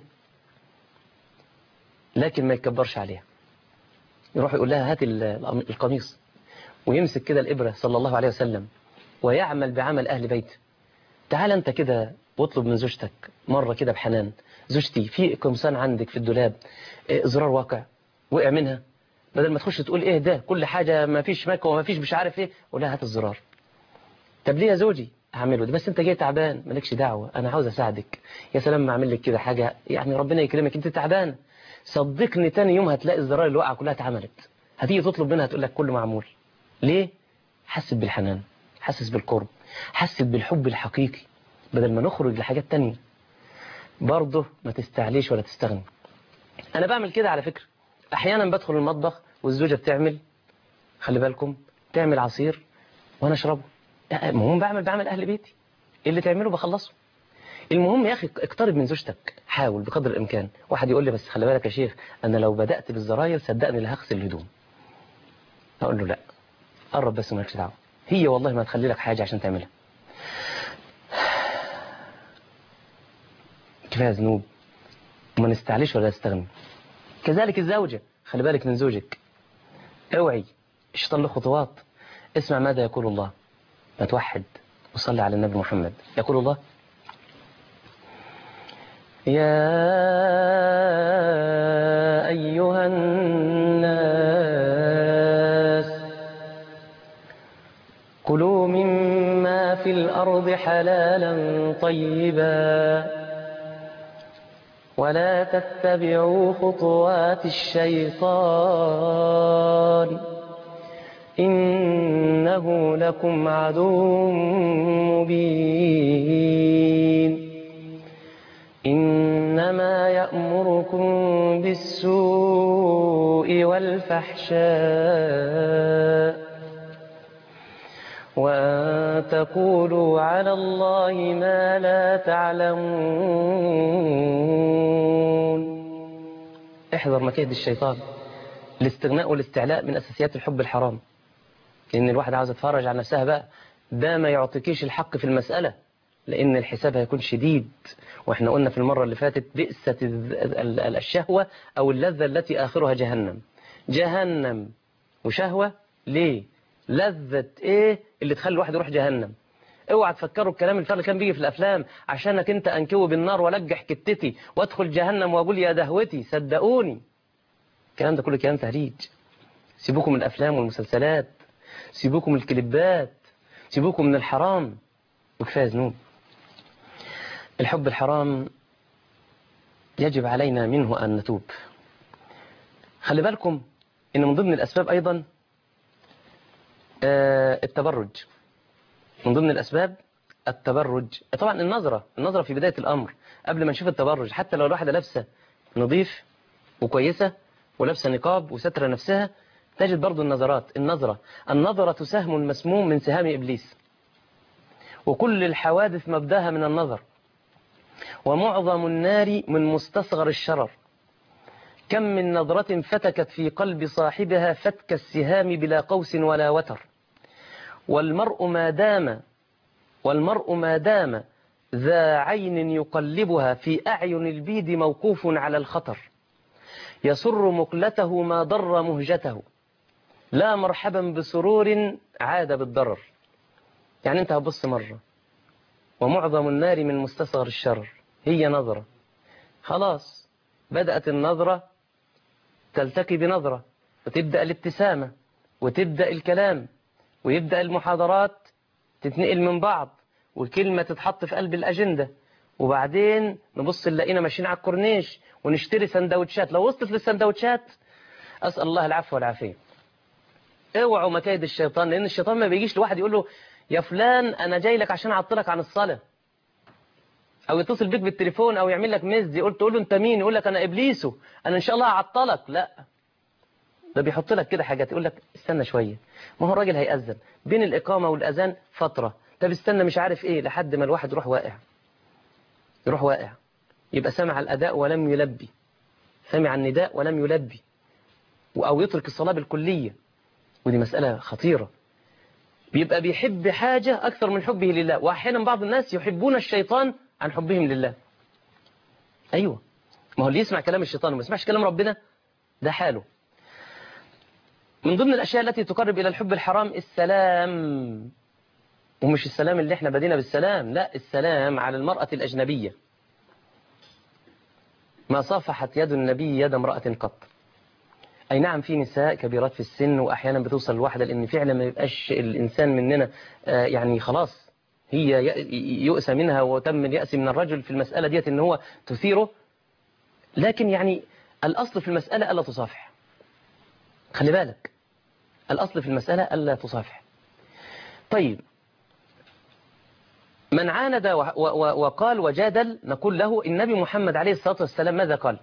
[SPEAKER 2] لكن ما يكبرش عليها يروح يقول لها هات القميص ويمسك كده الإبرة صلى الله عليه وسلم ويعمل بعمل أهل بيته تعال أنت كده واطلب من زوجتك مرة كده بحنان زوجتي في قمصان عندك في الدولاب إيه زرار واقع وقع منها بدل ما تخش تقول ايه ده كل حاجة ما فيش مكوى وما فيش مش عارف ايه ولا هات الزرار طب ليه يا زوجي هعمله ده بس انت جاي تعبان مالكش دعوة انا عاوز اساعدك يا سلام ما اعمل لك كده حاجة يعني ربنا يكرمك انت تعبان صدقني تاني يوم هتلاقي الزرار اللي وقع كلها اتعملت هتيجي تطلب منها تقول لك كله معمول ليه حست بالحنان حسس بالقرب حست بالحب الحقيقي بدل ما نخرج لحاجات تانية برضه ما تستعليش ولا تستغني انا بعمل كده على فكرة احيانا بدخل المطبخ والزوجة بتعمل خلي بالكم تعمل عصير وانا اشربه المهم بعمل بعمل اهل بيتي اللي تعمله بخلصه المهم يا أخي اقترب من زوجتك حاول بقدر الإمكان واحد يقول لي بس خلي بالك يا شيخ أنا لو بدأت بالزراير صدقني اللي هغسل الهدوم أقول له لا قرب بس مالكش دعوه هي والله ما تخلي لك حاجة عشان تعملها كفاية ذنوب وما نستعليش ولا نستغني كذلك الزوجة خلي بالك من زوجك اوعي الشيطان له خطوات اسمع ماذا يقول الله ما توحد وصلي على النبي محمد يقول الله يا أيها الناس كلوا مما في الأرض حلالا طيبا ولا تتبعوا خطوات الشيطان إنه لكم عدو مبين إنما يأمركم بالسوء والفحشاء وأن تقولوا على الله ما لا تعلمون احذر مكيد الشيطان الاستغناء والاستعلاء من أساسيات الحب الحرام لأن الواحد عاوز يتفرج على نفسها بقى ده ما يعطيكيش الحق في المسألة لأن الحساب هيكون شديد وإحنا قلنا في المرة اللي فاتت بئسة الشهوة أو اللذة التي آخرها جهنم جهنم وشهوة ليه لذة إيه اللي تخلي الواحد يروح جهنم اوعى تفكروا الكلام الفارغ اللي كان بيجي في الافلام عشانك انت انكوي بالنار ولجح كتتي وادخل جهنم واقول يا دهوتي صدقوني الكلام ده كله كلام تهريج سيبوكم من الافلام والمسلسلات سيبوكم من الكليبات سيبوكم من الحرام وكفايه ذنوب الحب الحرام يجب علينا منه أن نتوب خلي بالكم إن من ضمن الأسباب أيضا التبرج من ضمن الأسباب التبرج طبعا النظرة النظرة في بداية الأمر قبل ما نشوف التبرج حتى لو الواحدة لابسة نظيف وكويسة ولابسة نقاب وستر نفسها تجد برضو النظرات النظرة النظرة سهم مسموم من سهام إبليس وكل الحوادث مبداها من النظر ومعظم النار من مستصغر الشرر كم من نظرة فتكت في قلب صاحبها فتك السهام بلا قوس ولا وتر والمرء ما دام والمرء ما دام ذا عين يقلبها في أعين البيد موقوف على الخطر يسر مقلته ما ضر مهجته لا مرحبا بسرور عاد بالضرر يعني انت هبص مرة ومعظم النار من مستصغر الشر هي نظرة خلاص بدأت النظرة تلتقي بنظرة وتبدأ الابتسامة وتبدأ الكلام ويبدأ المحاضرات تتنقل من بعض والكلمة تتحط في قلب الأجندة وبعدين نبص نلاقينا ماشيين على الكورنيش ونشتري سندوتشات لو وصلت للسندوتشات أسأل الله العفو والعافية اوعوا مكايد الشيطان لأن الشيطان ما بيجيش لواحد يقول له يا فلان أنا جاي لك عشان أعطلك عن الصلاة أو يتصل بيك بالتليفون أو يعمل لك مزدي قلت تقول له أنت مين يقول لك أنا إبليسه أنا إن شاء الله هعطلك لا ده بيحط لك كده حاجات يقول لك استنى شوية ما هو الراجل هيأذن بين الإقامة والأذان فترة طب استنى مش عارف إيه لحد ما الواحد يروح واقع يروح واقع يبقى سمع الأداء ولم يلبي سمع النداء ولم يلبي أو يترك الصلاة بالكلية ودي مسألة خطيرة بيبقى بيحب حاجة أكثر من حبه لله وأحيانا بعض الناس يحبون الشيطان عن حبهم لله أيوة ما هو اللي يسمع كلام الشيطان وما يسمعش كلام ربنا ده حاله من ضمن الأشياء التي تقرب إلى الحب الحرام السلام ومش السلام اللي احنا بدينا بالسلام لا السلام على المرأة الأجنبية ما صافحت يد النبي يد امرأة قط أي نعم في نساء كبيرات في السن وأحيانا بتوصل الواحدة لأن فعلا ما يبقاش الإنسان مننا يعني خلاص هي يؤسى منها وتم اليأس من الرجل في المسألة ديت إن هو تثيره لكن يعني الأصل في المسألة ألا تصافح خلي بالك الأصل في المسألة ألا تصافح طيب من عاند وقال وجادل نقول له النبي محمد عليه الصلاة والسلام ماذا قال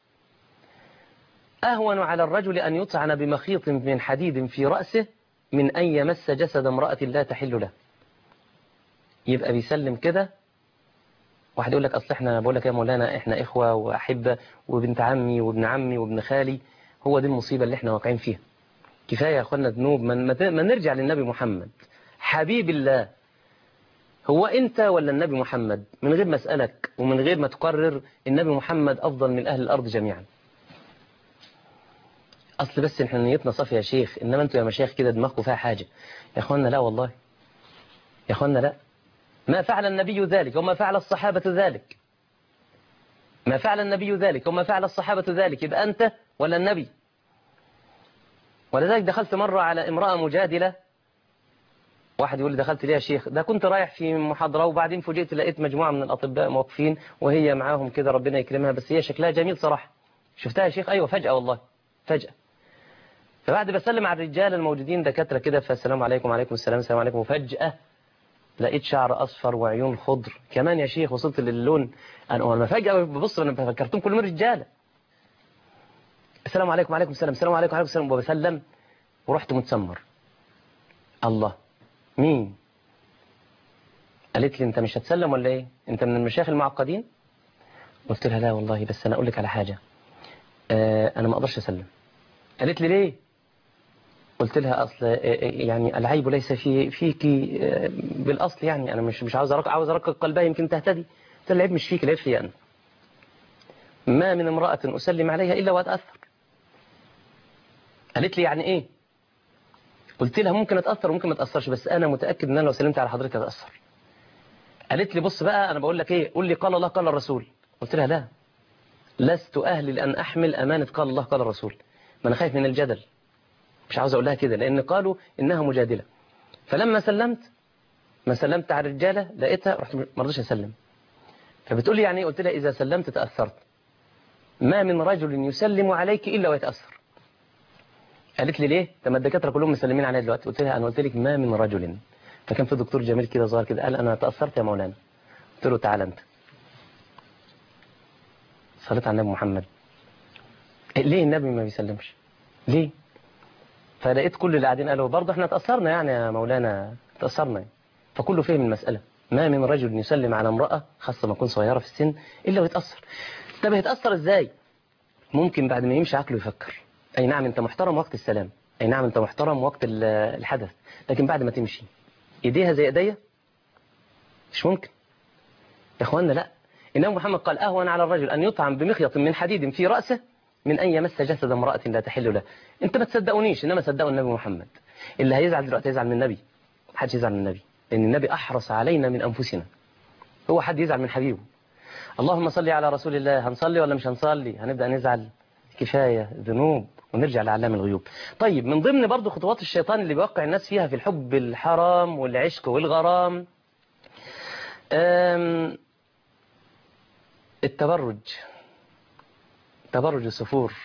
[SPEAKER 2] أهون على الرجل أن يطعن بمخيط من حديد في رأسه من أن يمس جسد امرأة لا تحل له يبقى بيسلم كده واحد يقول لك أصل احنا بقول لك يا مولانا احنا إخوة وأحبة وبنت عمي وابن عمي وابن خالي هو دي المصيبة اللي احنا واقعين فيها كفاية يا أخوانا ذنوب من ما نرجع للنبي محمد حبيب الله هو أنت ولا النبي محمد من غير ما أسألك ومن غير ما تقرر النبي محمد أفضل من أهل الأرض جميعا أصل بس احنا نيتنا صافية يا شيخ إنما أنتوا يا مشايخ كده دماغكم فيها حاجة يا أخوانا لا والله يا أخوانا لا ما فعل النبي ذلك وما فعل الصحابة ذلك ما فعل النبي ذلك وما فعل الصحابة ذلك يبقى أنت ولا النبي ولذلك دخلت مرة على امرأة مجادلة واحد يقول لي دخلت ليه يا شيخ ده كنت رايح في محاضرة وبعدين فوجئت لقيت مجموعة من الأطباء موقفين وهي معاهم كده ربنا يكرمها بس هي شكلها جميل صراحة شفتها يا شيخ أيوة فجأة والله فجأة فبعد بسلم على الرجال الموجودين دكاترة كده فالسلام عليكم وعليكم السلام السلام عليكم وفجأة لقيت شعر أصفر وعيون خضر كمان يا شيخ وصلت للون أنا أنا فجأة ببص أنا فكرتهم كلهم رجالة السلام عليكم وعليكم السلام السلام عليكم وعليكم السلام وبسلم ورحت متسمر الله مين قالت لي انت مش هتسلم ولا ايه انت من المشايخ المعقدين قلت لها لا والله بس انا اقول لك على حاجة آه انا ما اقدرش اسلم قالت لي ليه قلت لها اصل آه، آه، يعني العيب ليس في فيك آه، بالاصل يعني انا مش مش عاوز ارق عاوز ارقق قلبها يمكن تهتدي قلت لها العيب مش فيك العيب فيا انا ما من امرأة اسلم عليها الا واتاثر قالت لي يعني ايه قلت لها ممكن اتاثر وممكن ما اتاثرش بس انا متاكد ان انا لو سلمت على حضرتك هتاثر قالت لي بص بقى انا بقول لك ايه قول لي قال الله قال الرسول قلت لها لا لست اهل لان احمل امانه قال الله قال الرسول ما انا خايف من الجدل مش عاوز اقول لها كده لان قالوا انها مجادله فلما سلمت ما سلمت على الرجاله لقيتها رحت ما رضيتش اسلم فبتقول لي يعني ايه قلت لها اذا سلمت تاثرت ما من رجل يسلم عليك الا ويتاثر قالت لي ليه؟ طب ما الدكاتره كلهم مسلمين عليا دلوقتي قلت لها انا قلت لك ما من رجل فكان في دكتور جميل كده ظهر كده قال انا تاثرت يا مولانا قلت له تعالى انت صليت على النبي محمد ليه النبي ما بيسلمش ليه فلقيت كل اللي قاعدين قالوا برضه احنا تاثرنا يعني يا مولانا تاثرنا فكله فهم المساله ما من رجل يسلم على امراه خاصه ما تكون صغيره في السن الا ويتاثر طب هيتاثر ازاي ممكن بعد ما يمشي عقله يفكر اي نعم انت محترم وقت السلام اي نعم انت محترم وقت ال- الحدث لكن بعد ما تمشي ايديها زي ايديا مش ممكن يا اخوانا لا النبي محمد قال اهون على الرجل ان يطعم بمخيط من حديد في راسه من ان يمس جسد امراه لا تحل له انت ما تصدقونيش انما صدقوا النبي محمد اللي هيزعل دلوقتي هيزعل من النبي محدش يزعل من النبي لان النبي احرص علينا من انفسنا هو حد يزعل من حبيبه اللهم صل على رسول الله هنصلي ولا مش هنصلي هنبدا نزعل كفايه ذنوب ونرجع لعلام الغيوب طيب من ضمن برضو خطوات الشيطان اللي بيوقع الناس فيها في الحب الحرام والعشق والغرام أم، التبرج تبرج السفور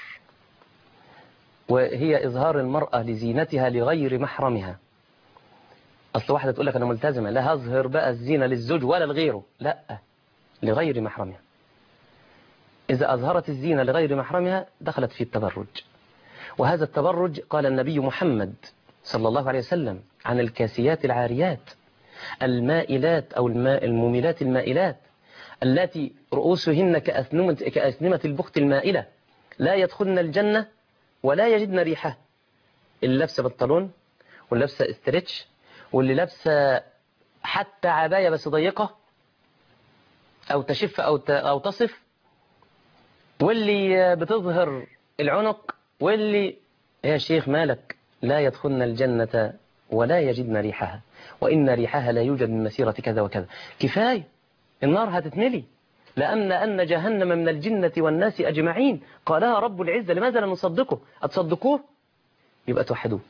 [SPEAKER 2] وهي إظهار المرأة لزينتها لغير محرمها أصل واحدة تقول لك أنا ملتزمة لا هظهر بقى الزينة للزوج ولا لغيره لا لغير محرمها إذا أظهرت الزينة لغير محرمها دخلت في التبرج وهذا التبرج قال النبي محمد صلى الله عليه وسلم عن الكاسيات العاريات المائلات أو الماء المميلات المائلات التي رؤوسهن كأثنمة, كأثنمة البخت المائلة لا يدخلن الجنة ولا يجدن ريحة اللي لابسه بنطلون واللي لابسه استرتش واللي لابسه حتى عباية بس ضيقة أو تشف أو ت- أو تصف واللي بتظهر العنق واللي يا شيخ مالك لا يدخلن الجنة ولا يجدن ريحها وإن ريحها لا يوجد من مسيرة كذا وكذا كفاية النار هتتملي لأن أن جهنم من الجنة والناس أجمعين قالها رب العزة لماذا لا نصدقه أتصدقوه يبقى توحدوه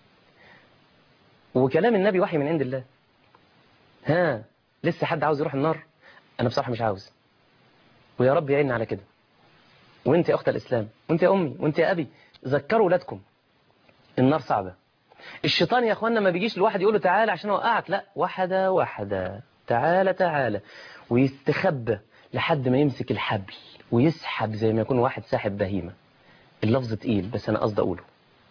[SPEAKER 2] وكلام النبي وحي من عند الله ها لسه حد عاوز يروح النار أنا بصراحة مش عاوز ويا رب يعيننا على كده وانت يا أخت الإسلام وانت يا أمي وانت يا أبي ذكروا ولادكم النار صعبة الشيطان يا أخوانا ما بيجيش الواحد يقول له تعالى عشان أوقعك لا واحدة واحدة تعالى تعالى ويستخبى لحد ما يمسك الحبل ويسحب زي ما يكون واحد ساحب بهيمة اللفظ تقيل بس أنا قصدي أقوله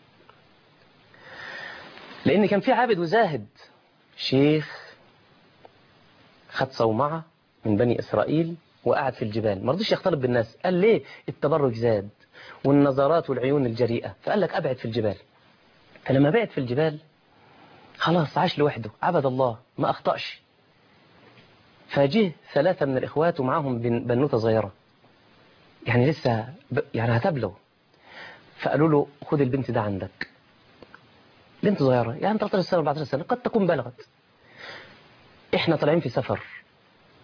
[SPEAKER 2] لأن كان في عابد وزاهد شيخ خد صومعة من بني إسرائيل وقعد في الجبال ما رضيش يختلط بالناس قال ليه التبرج زاد والنظرات والعيون الجريئة فقال لك أبعد في الجبال فلما بعد في الجبال خلاص عاش لوحده عبد الله ما أخطأش فجه ثلاثة من الإخوات ومعاهم بن- بنوتة صغيرة يعني لسه ب... يعني هتبلغ فقالوا له خد البنت ده عندك بنت صغيرة يعني 13 سنة 14 سنة قد تكون بلغت احنا طالعين في سفر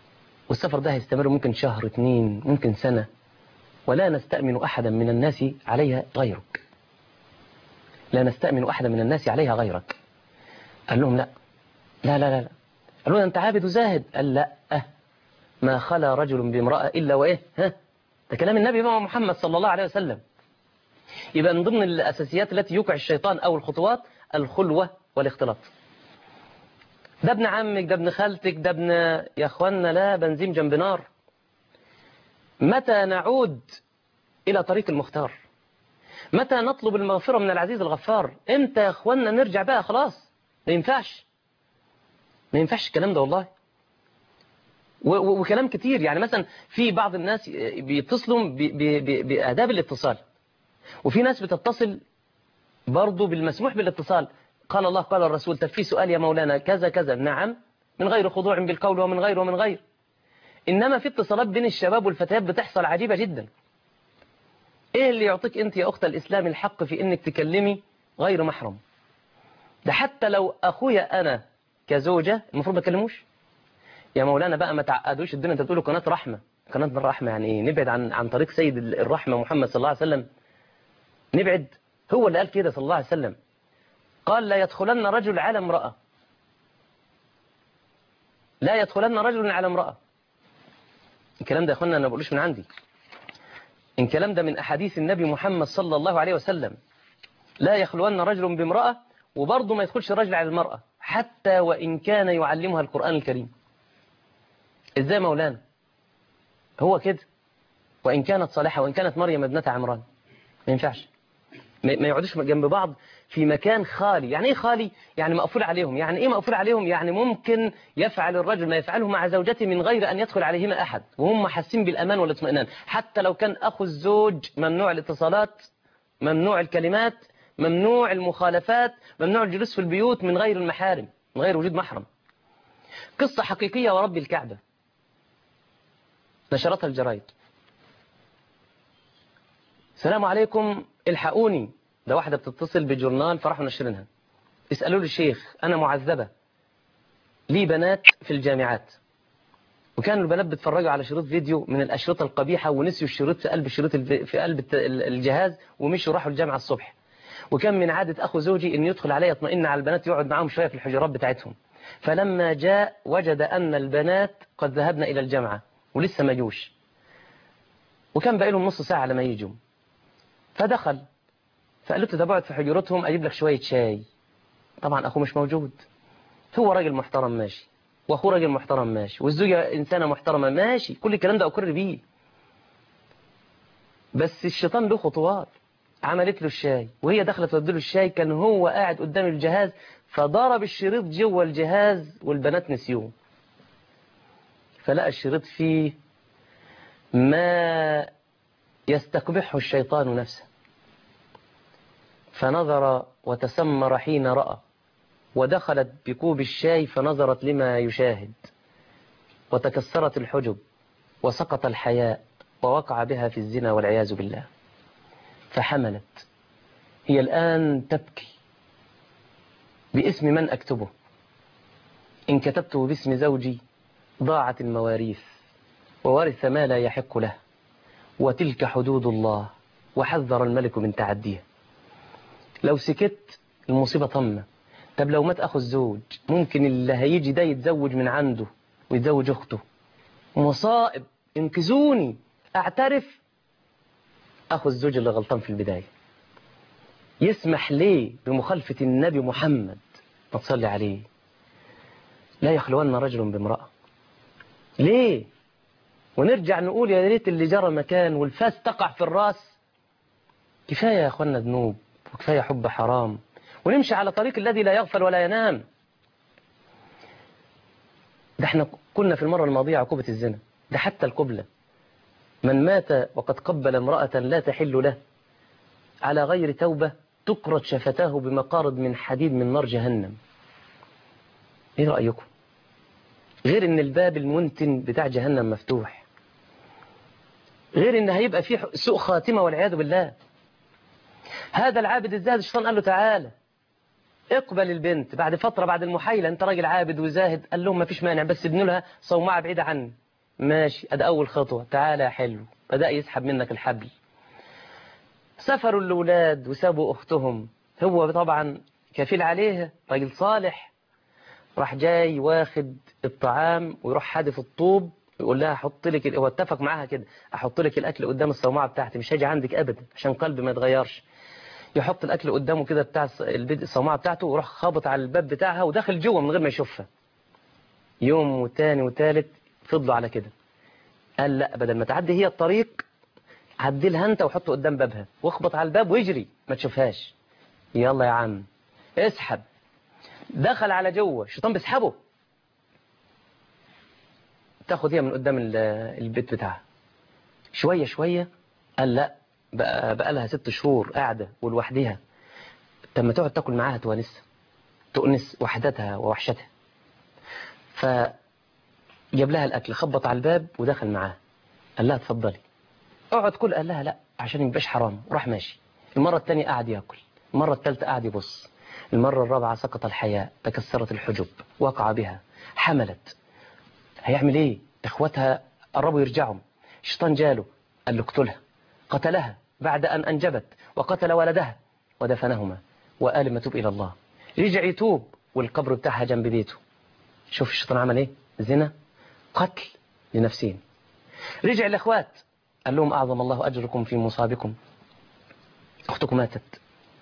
[SPEAKER 2] والسفر ده هيستمر ممكن شهر اتنين ممكن سنة ولا نستأمن أحدا من الناس عليها غيرك لا نستأمن أحدا من الناس عليها غيرك قال لهم لا لا لا لا, لا. قالوا له أنت عابد وزاهد قال لا أه ما خلا رجل بامرأة إلا وإيه ها ده كلام النبي بقى محمد صلى الله عليه وسلم يبقى من ضمن الأساسيات التي يوقع الشيطان أو الخطوات الخلوة والاختلاط ده ابن عمك ده ابن خالتك ده ابن يا اخوانا لا بنزيم جنب نار متى نعود إلى طريق المختار متى نطلب المغفرة من العزيز الغفار امتى يا اخوانا نرجع بقى خلاص ما ينفعش ما ينفعش الكلام ده والله و- و- وكلام كتير يعني مثلا في بعض الناس بيتصلوا ب- ب- ب- بآداب الاتصال وفي ناس بتتصل برضه بالمسموح بالاتصال قال الله قال الرسول طب في سؤال يا مولانا كذا كذا نعم من غير خضوع بالقول ومن غير ومن غير إنما في اتصالات بين الشباب والفتيات بتحصل عجيبة جدا إيه اللي يعطيك أنت يا أخت الإسلام الحق في إنك تكلمي غير محرم ده حتى لو أخويا أنا كزوجة المفروض ما أكلموش يا مولانا بقى ما تعقدوش الدنيا أنت بتقولوا قناة رحمة قناة الرحمة يعني إيه نبعد عن عن طريق سيد الرحمة محمد صلى الله عليه وسلم نبعد هو اللي قال كده صلى الله عليه وسلم قال لا يدخلن رجل على امرأة لا يدخلن رجل على امرأة الكلام ده يا اخوانا انا ما بقولوش من عندي الكلام ده من احاديث النبي محمد صلى الله عليه وسلم لا يخلون رجل بامرأة وبرضه ما يدخلش رجل على المرأة حتى وإن كان يعلمها القرآن الكريم ازاي مولانا هو كده وإن كانت صالحة وإن كانت مريم ابنة عمران ما ينفعش ما ما يقعدوش جنب بعض في مكان خالي يعني ايه خالي يعني مقفول عليهم يعني ايه مقفول عليهم يعني ممكن يفعل الرجل ما يفعله مع زوجته من غير ان يدخل عليهما احد وهم حاسين بالامان والاطمئنان حتى لو كان اخو الزوج ممنوع الاتصالات ممنوع الكلمات ممنوع المخالفات ممنوع الجلوس في البيوت من غير المحارم من غير وجود محرم قصة حقيقية ورب الكعبة نشرتها الجرايد السلام عليكم الحقوني ده واحدة بتتصل بجورنال فراحوا نشرينها اسألوا لي الشيخ أنا معذبة لي بنات في الجامعات وكانوا البنات بيتفرجوا على شريط فيديو من الأشرطة القبيحة ونسيوا الشريط في قلب الشريط الف- في قلب الت- الجهاز ومشوا راحوا الجامعة الصبح وكان من عادة أخو زوجي أن يدخل علي يطمئن على البنات يقعد معاهم شوية في الحجرات بتاعتهم فلما جاء وجد أن البنات قد ذهبن إلى الجامعة ولسه ما جوش وكان باقي لهم نص ساعة لما يجوا فدخل فقالت له تبعد في حجرتهم أجيب لك شوية شاي طبعا أخوه مش موجود هو راجل محترم ماشي وأخوه راجل محترم ماشي والزوجة إنسانة محترمة ماشي كل الكلام ده أقر بيه بس الشيطان له خطوات عملت له الشاي وهي دخلت تودي له الشاي كان هو قاعد قدام الجهاز فضرب الشريط جوه الجهاز والبنات نسيوه فلقى الشريط فيه ما يستقبحه الشيطان نفسه فنظر وتسمر حين رأى ودخلت بكوب الشاي فنظرت لما يشاهد وتكسرت الحجب وسقط الحياء ووقع بها في الزنا والعياذ بالله فحملت هي الآن تبكي باسم من أكتبه إن كتبته باسم زوجي ضاعت المواريث وورث ما لا يحق له وتلك حدود الله وحذر الملك من تعديها لو سكت المصيبة طمة طب لو مات أخو الزوج ممكن اللي هيجي ده يتزوج من عنده ويتزوج أخته مصائب انقذوني أعترف أخو الزوج اللي غلطان في البداية يسمح ليه بمخالفة النبي محمد ما تصلي عليه لا يخلون رجل بامرأة ليه ونرجع نقول يا ريت اللي جرى مكان والفاس تقع في الراس كفاية يا أخوانا ذنوب وكفاية حب حرام ونمشي على طريق الذي لا يغفل ولا ينام ده احنا كنا في المرة الماضية عقوبة الزنا ده حتى القبلة من مات وقد قبل امرأة لا تحل له على غير توبة تقرض شفتاه بمقارض من حديد من نار جهنم ايه رأيكم غير ان الباب المنتن بتاع جهنم مفتوح غير ان هيبقى فيه سوء خاتمة والعياذ بالله هذا العابد الزاهد الشيطان قال له تعالى اقبل البنت بعد فترة بعد المحايلة انت راجل عابد وزاهد قال لهم ما فيش مانع بس ابن لها صومعة بعيدة عني ماشي ادي اول خطوة تعالى يا حلو بدأ يسحب منك الحبل سافروا الأولاد وسابوا أختهم هو طبعا كفيل عليها راجل صالح راح جاي واخد الطعام ويروح حادف الطوب ويقول لها حط لك هو اتفق معاها كده احط لك الاكل قدام الصومعه بتاعتي مش هاجي عندك ابدا عشان قلبي ما يتغيرش يحط الاكل قدامه كده بتاع البيت الصومعه بتاعته ويروح خابط على الباب بتاعها وداخل جوه من غير ما يشوفها يوم وتاني وتالت فضلوا على كده قال لا بدل ما تعدي هي الطريق عدلها انت وحطه قدام بابها واخبط على الباب واجري ما تشوفهاش يلا يا عم اسحب دخل على جوه الشيطان بيسحبه تاخد هي من قدام ال- البيت بتاعها شوية شوية قال لا بقى, بقى لها ست شهور قاعدة ولوحدها طب ما تقعد تاكل معاها تونسها تؤنس وحدتها ووحشتها فجاب لها الأكل خبط على الباب ودخل معاها قال لها اتفضلي اقعد كل قال لها لا عشان يبقاش حرام وراح ماشي المرة الثانية قعد ياكل المرة الثالثة قعد يبص المرة الرابعة سقط الحياء تكسرت الحجب وقع بها حملت هيعمل ايه اخواتها قربوا يرجعوا الشيطان جاله قال له اقتلها قتلها بعد ان انجبت وقتل ولدها ودفنهما وقال ما توب الى الله رجع يتوب والقبر بتاعها جنب بيته شوف الشيطان عمل ايه زنا قتل لنفسين رجع الاخوات قال لهم اعظم الله اجركم في مصابكم اختكم ماتت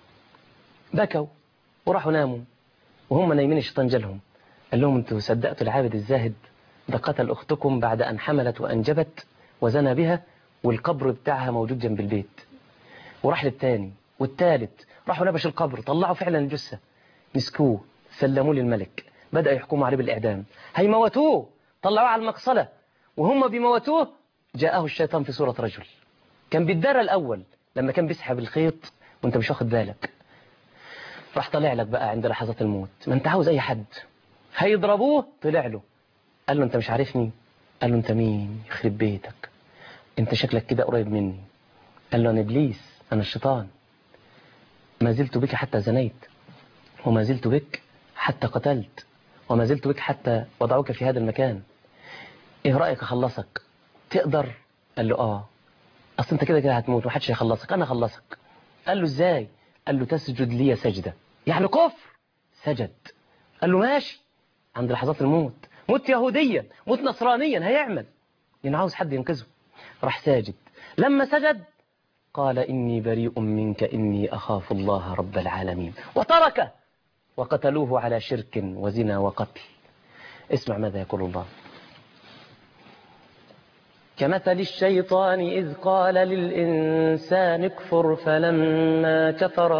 [SPEAKER 2] بكوا وراحوا ناموا وهم نايمين الشيطان جالهم قال لهم انتوا صدقتوا العابد الزاهد ده قتل اختكم بعد ان حملت وانجبت وزنى بها والقبر بتاعها موجود جنب البيت وراح للتاني والتالت راحوا نبش القبر طلعوا فعلا الجثة مسكوه سلموه للملك بدأ يحكموا عليه بالإعدام هيموتوه طلعوه على المقصلة وهم بيموتوه جاءه الشيطان في صورة رجل كان بيتدرى الأول لما كان بيسحب الخيط وانت مش واخد بالك راح طلع لك بقى عند لحظات الموت ما انت عاوز اي حد هيضربوه طلع له قال له انت مش عارفني قال له انت مين يخرب بيتك انت شكلك كده قريب مني قال له انا ابليس انا الشيطان ما زلت بك حتى زنيت وما زلت بك حتى قتلت وما زلت بك حتى وضعوك في هذا المكان ايه رأيك اخلصك تقدر قال له اه اصل انت كده كده هتموت ومحدش هيخلصك انا اخلصك قال له ازاي قال له تسجد لي سجدة يعني كفر سجد قال له ماشي عند لحظات الموت موت يهوديا موت نصرانيا هيعمل لأنه عاوز حد ينقذه راح ساجد لما سجد قال إني بريء منك إني أخاف الله رب العالمين وتركه وقتلوه على شرك وزنا وقتل اسمع ماذا يقول الله كمثل الشيطان إذ قال للإنسان اكفر فلما كفر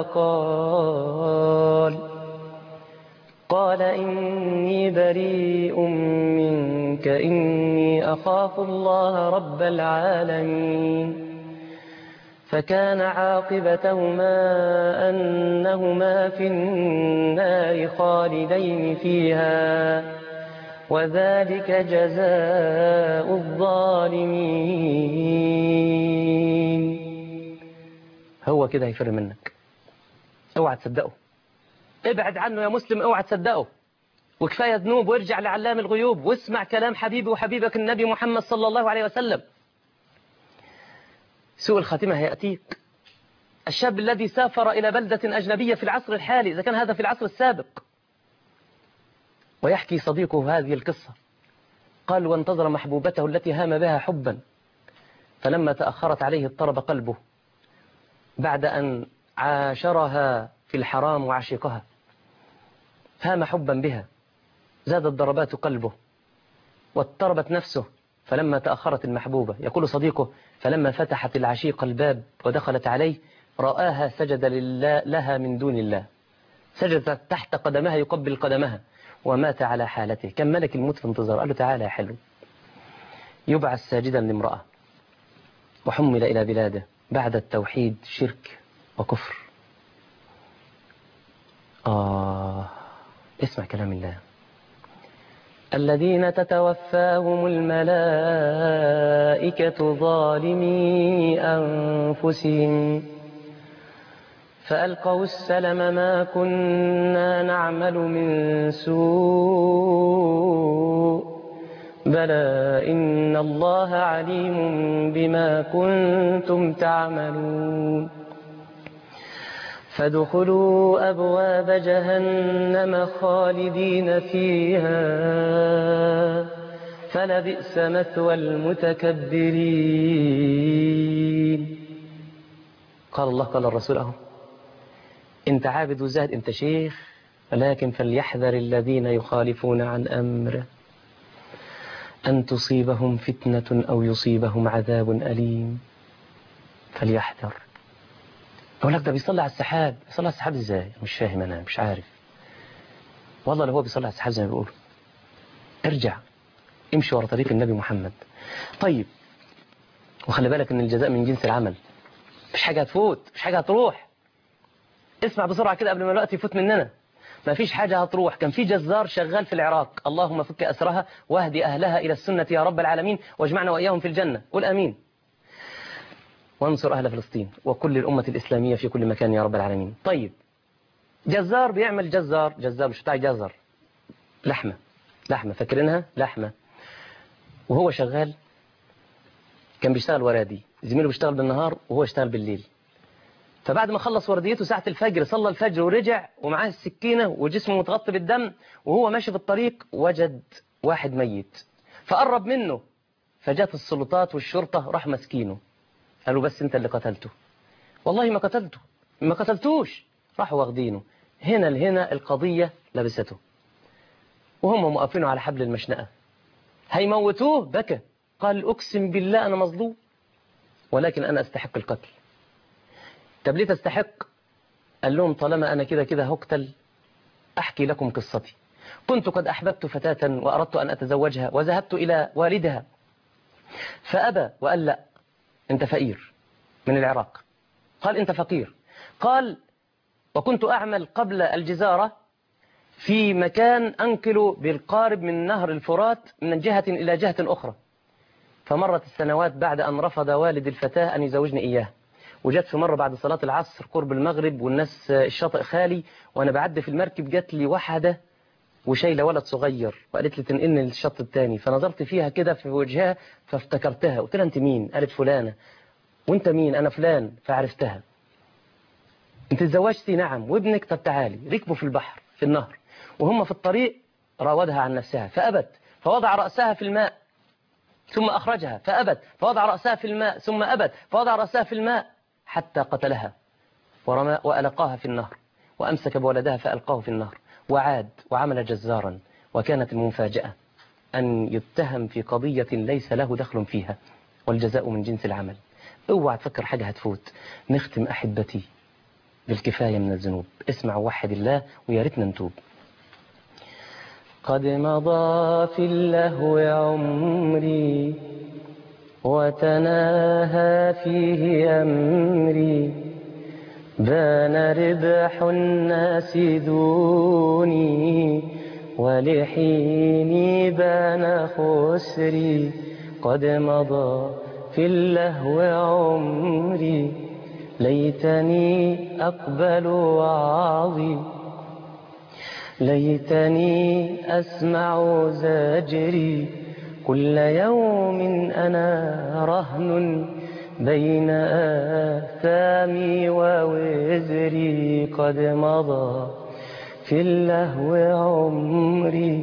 [SPEAKER 2] قال قال إني بريء منك إني أخاف الله رب العالمين فكان عاقبتهما أنهما في النار خالدين فيها وذلك جزاء الظالمين هو كده هيفر منك اوعى تصدقه ابعد عنه يا مسلم اوعى تصدقه وكفاية ذنوب وارجع لعلام الغيوب واسمع كلام حبيبي وحبيبك النبي محمد صلى الله عليه وسلم سوء الخاتمة هيأتيك الشاب الذي سافر إلى بلدة أجنبية في العصر الحالي إذا كان هذا في العصر السابق ويحكي صديقه هذه القصة قال وانتظر محبوبته التي هام بها حبا فلما تأخرت عليه اضطرب قلبه بعد أن عاشرها في الحرام وعشقها هام حبا بها زادت ضربات قلبه واضطربت نفسه فلما تأخرت المحبوبة يقول صديقه فلما فتحت العشيق الباب ودخلت عليه رآها سجد لله لها من دون الله سجدت تحت قدمها يقبل قدمها ومات على حالته كان ملك الموت في انتظار قال له تعالى يا حلو يبعث ساجدا لامرأة وحمل إلى بلاده بعد التوحيد شرك وكفر آه اسمع كلام الله الذين تتوفاهم الملائكة ظالمي أنفسهم فألقوا السلم ما كنا نعمل من سوء بلى إن الله عليم بما كنتم تعملون فادخلوا أبواب جهنم خالدين فيها فلبئس مثوى المتكبرين قال الله قال الرسول أهو انت عابد وزاهد انت شيخ ولكن فليحذر الذين يخالفون عن أمره أن تصيبهم فتنة أو يصيبهم عذاب أليم فليحذر أقول لك ده بيصلي على السحاب بيصلي على السحاب إزاي مش فاهم أنا مش عارف والله لو هو بيصلي على السحاب زي ما بيقولوا ارجع امشي ورا طريق النبي محمد طيب وخلي بالك ان الجزاء من جنس العمل مش حاجة هتفوت مش حاجة هتروح اسمع بسرعة كده قبل ما الوقت يفوت مننا ما فيش حاجة هتروح كان في جزار شغال في العراق اللهم فك أسرها واهدي أهلها إلى السنة يا رب العالمين واجمعنا وإياهم في الجنة قل أمين وانصر أهل فلسطين وكل الأمة الإسلامية في كل مكان يا رب العالمين طيب جزار بيعمل جزار جزار مش بتاع جزر لحمة لحمة فاكرينها لحمة وهو شغال كان بيشتغل ورادي زميله بيشتغل بالنهار وهو اشتغل بالليل فبعد ما خلص ورديته ساعة الفجر صلى الفجر ورجع ومعاه السكينة وجسمه متغطي بالدم وهو ماشي في الطريق وجد واحد ميت فقرب منه فجات السلطات والشرطة راح مسكينه قالوا بس انت اللي قتلته والله ما قتلته ما قتلتوش راحوا واخدينه هنا لهنا القضية لبسته وهم موقفينه على حبل المشنقة هيموتوه بكى قال أقسم بالله أنا مظلوم ولكن أنا أستحق القتل طب ليه تستحق قال لهم طالما أنا كده كده هقتل أحكي لكم قصتي كنت قد أحببت فتاة وأردت أن أتزوجها وذهبت إلى والدها فأبى وقال لا أنت فقير من العراق قال أنت فقير قال وكنت أعمل قبل الجزارة في مكان أنقل بالقارب من نهر الفرات من جهة إلى جهة أخرى فمرت السنوات بعد أن رفض والد الفتاة أن يزوجني إياه وجت في مرة بعد صلاة العصر قرب المغرب والناس الشاطئ خالي وأنا بعد في المركب جات لي واحدة وشايلة ولد صغير وقالت لي تنقلني للشط التاني فنظرت فيها كده في وجهها فافتكرتها قلت لها أنت مين قالت فلانة وأنت مين أنا فلان فعرفتها أنت تزوجتي نعم وابنك طب تعالي ركبوا في البحر في النهر وهم في الطريق راودها عن نفسها فأبت فوضع رأسها في الماء ثم أخرجها فأبت فوضع رأسها في الماء ثم أبت فوضع رأسها في الماء حتى قتلها ورمى وألقاها في النهر وأمسك بولدها فألقاه في النهر وعاد وعمل جزارا وكانت المفاجأة أن يتهم في قضية ليس له دخل فيها والجزاء من جنس العمل اوعى تفكر حاجة هتفوت نختم أحبتي بالكفاية من الذنوب اسمع وحد الله ويا ريتنا نتوب قد مضى في اللهو عمري وتناهى فيه أمري بان ربح الناس دوني ولحيني بان خسري قد مضى في اللهو عمري ليتني أقبل وعظي ليتني أسمع زاجري كل يوم أنا رهن بين آثامي ووزري قد مضى في اللهو عمري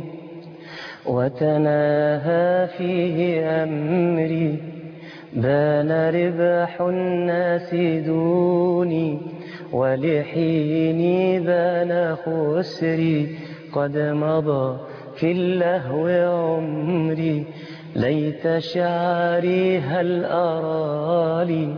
[SPEAKER 2] وتناهى فيه أمري بان ربح الناس دوني ولحيني بان خسري قد مضى في اللهو عمري ليت شعري هل أرالي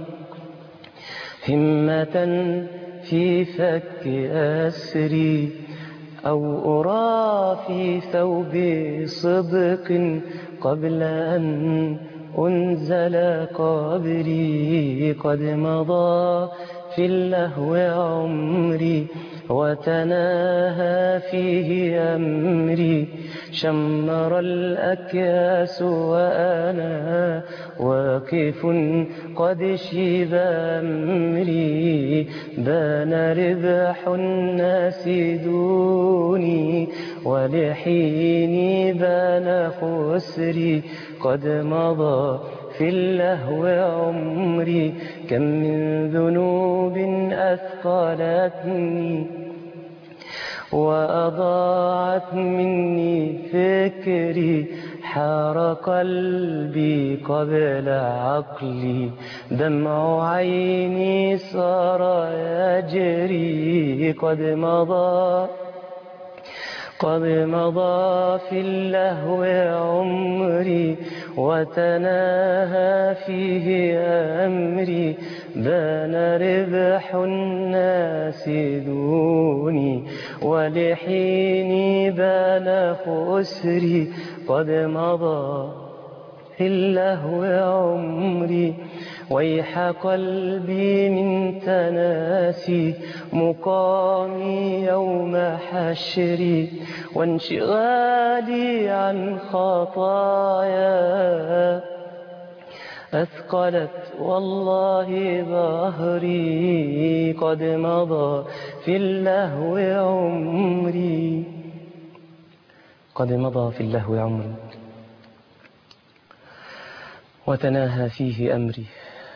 [SPEAKER 2] همة في فك أسري أو أرى في ثوب صدق قبل أن أنزل قبري قد مضى في اللهو عمري وتناهى فيه أمري شمر الأكياس وأنا واقف قد شيب أمري بان ربح الناس دوني ولحيني بان خسري قد مضى في اللهو عمري كم من ذنوب أثقلتني وأضاعت مني فكري حار قلبي قبل عقلي دمع عيني صار يجري قد مضى قد مضى في اللهو عمري وتناهى فيه أمري بان ربح الناس دوني ولحيني بان خسري قد مضى في اللهو عمري ويح قلبي من تناسي مقامي يوم حشري وانشغالي عن خطايا أثقلت والله ظهري قد مضى في اللهو عمري قد مضى في اللهو عمري وتناهى فيه أمري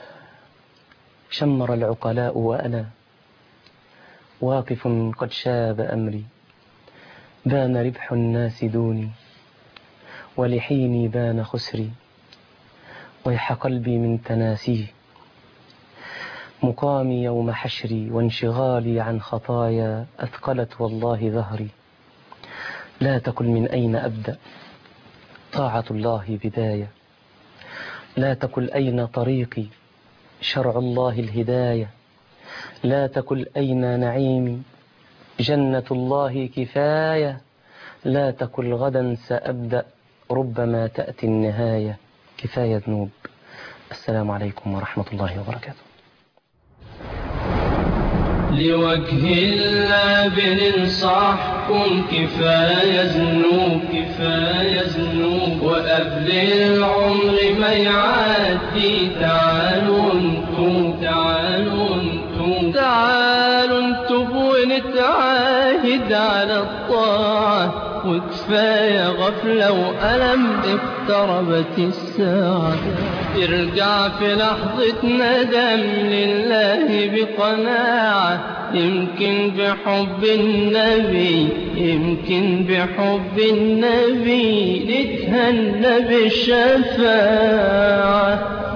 [SPEAKER 2] شمر العقلاء وأنا واقف قد شاب أمري بان ربح الناس دوني ولحيني بان خسري ويح قلبي من تناسيه مقامي يوم حشري وانشغالي عن خطايا أثقلت والله ظهري لا تقل من أين أبدأ طاعة الله بداية لا تقل أين طريقي شرع الله الهداية لا تقل أين نعيمي جنة الله كفاية لا تقل غدا سأبدأ ربما تأتي النهاية كفاية ذنوب السلام عليكم ورحمة الله وبركاته
[SPEAKER 1] لوجه الله بننصحكم كفاية ذنوب كفاية ذنوب وقبل العمر ما يعدي تعالوا انتم تعالوا انتم تعالوا انتم ونتعاهد على الطاعة وكفاية غفلة وألم اقتربت الساعة ارجع في لحظة ندم لله بقناعة يمكن بحب النبي يمكن بحب النبي نتهنى بالشفاعة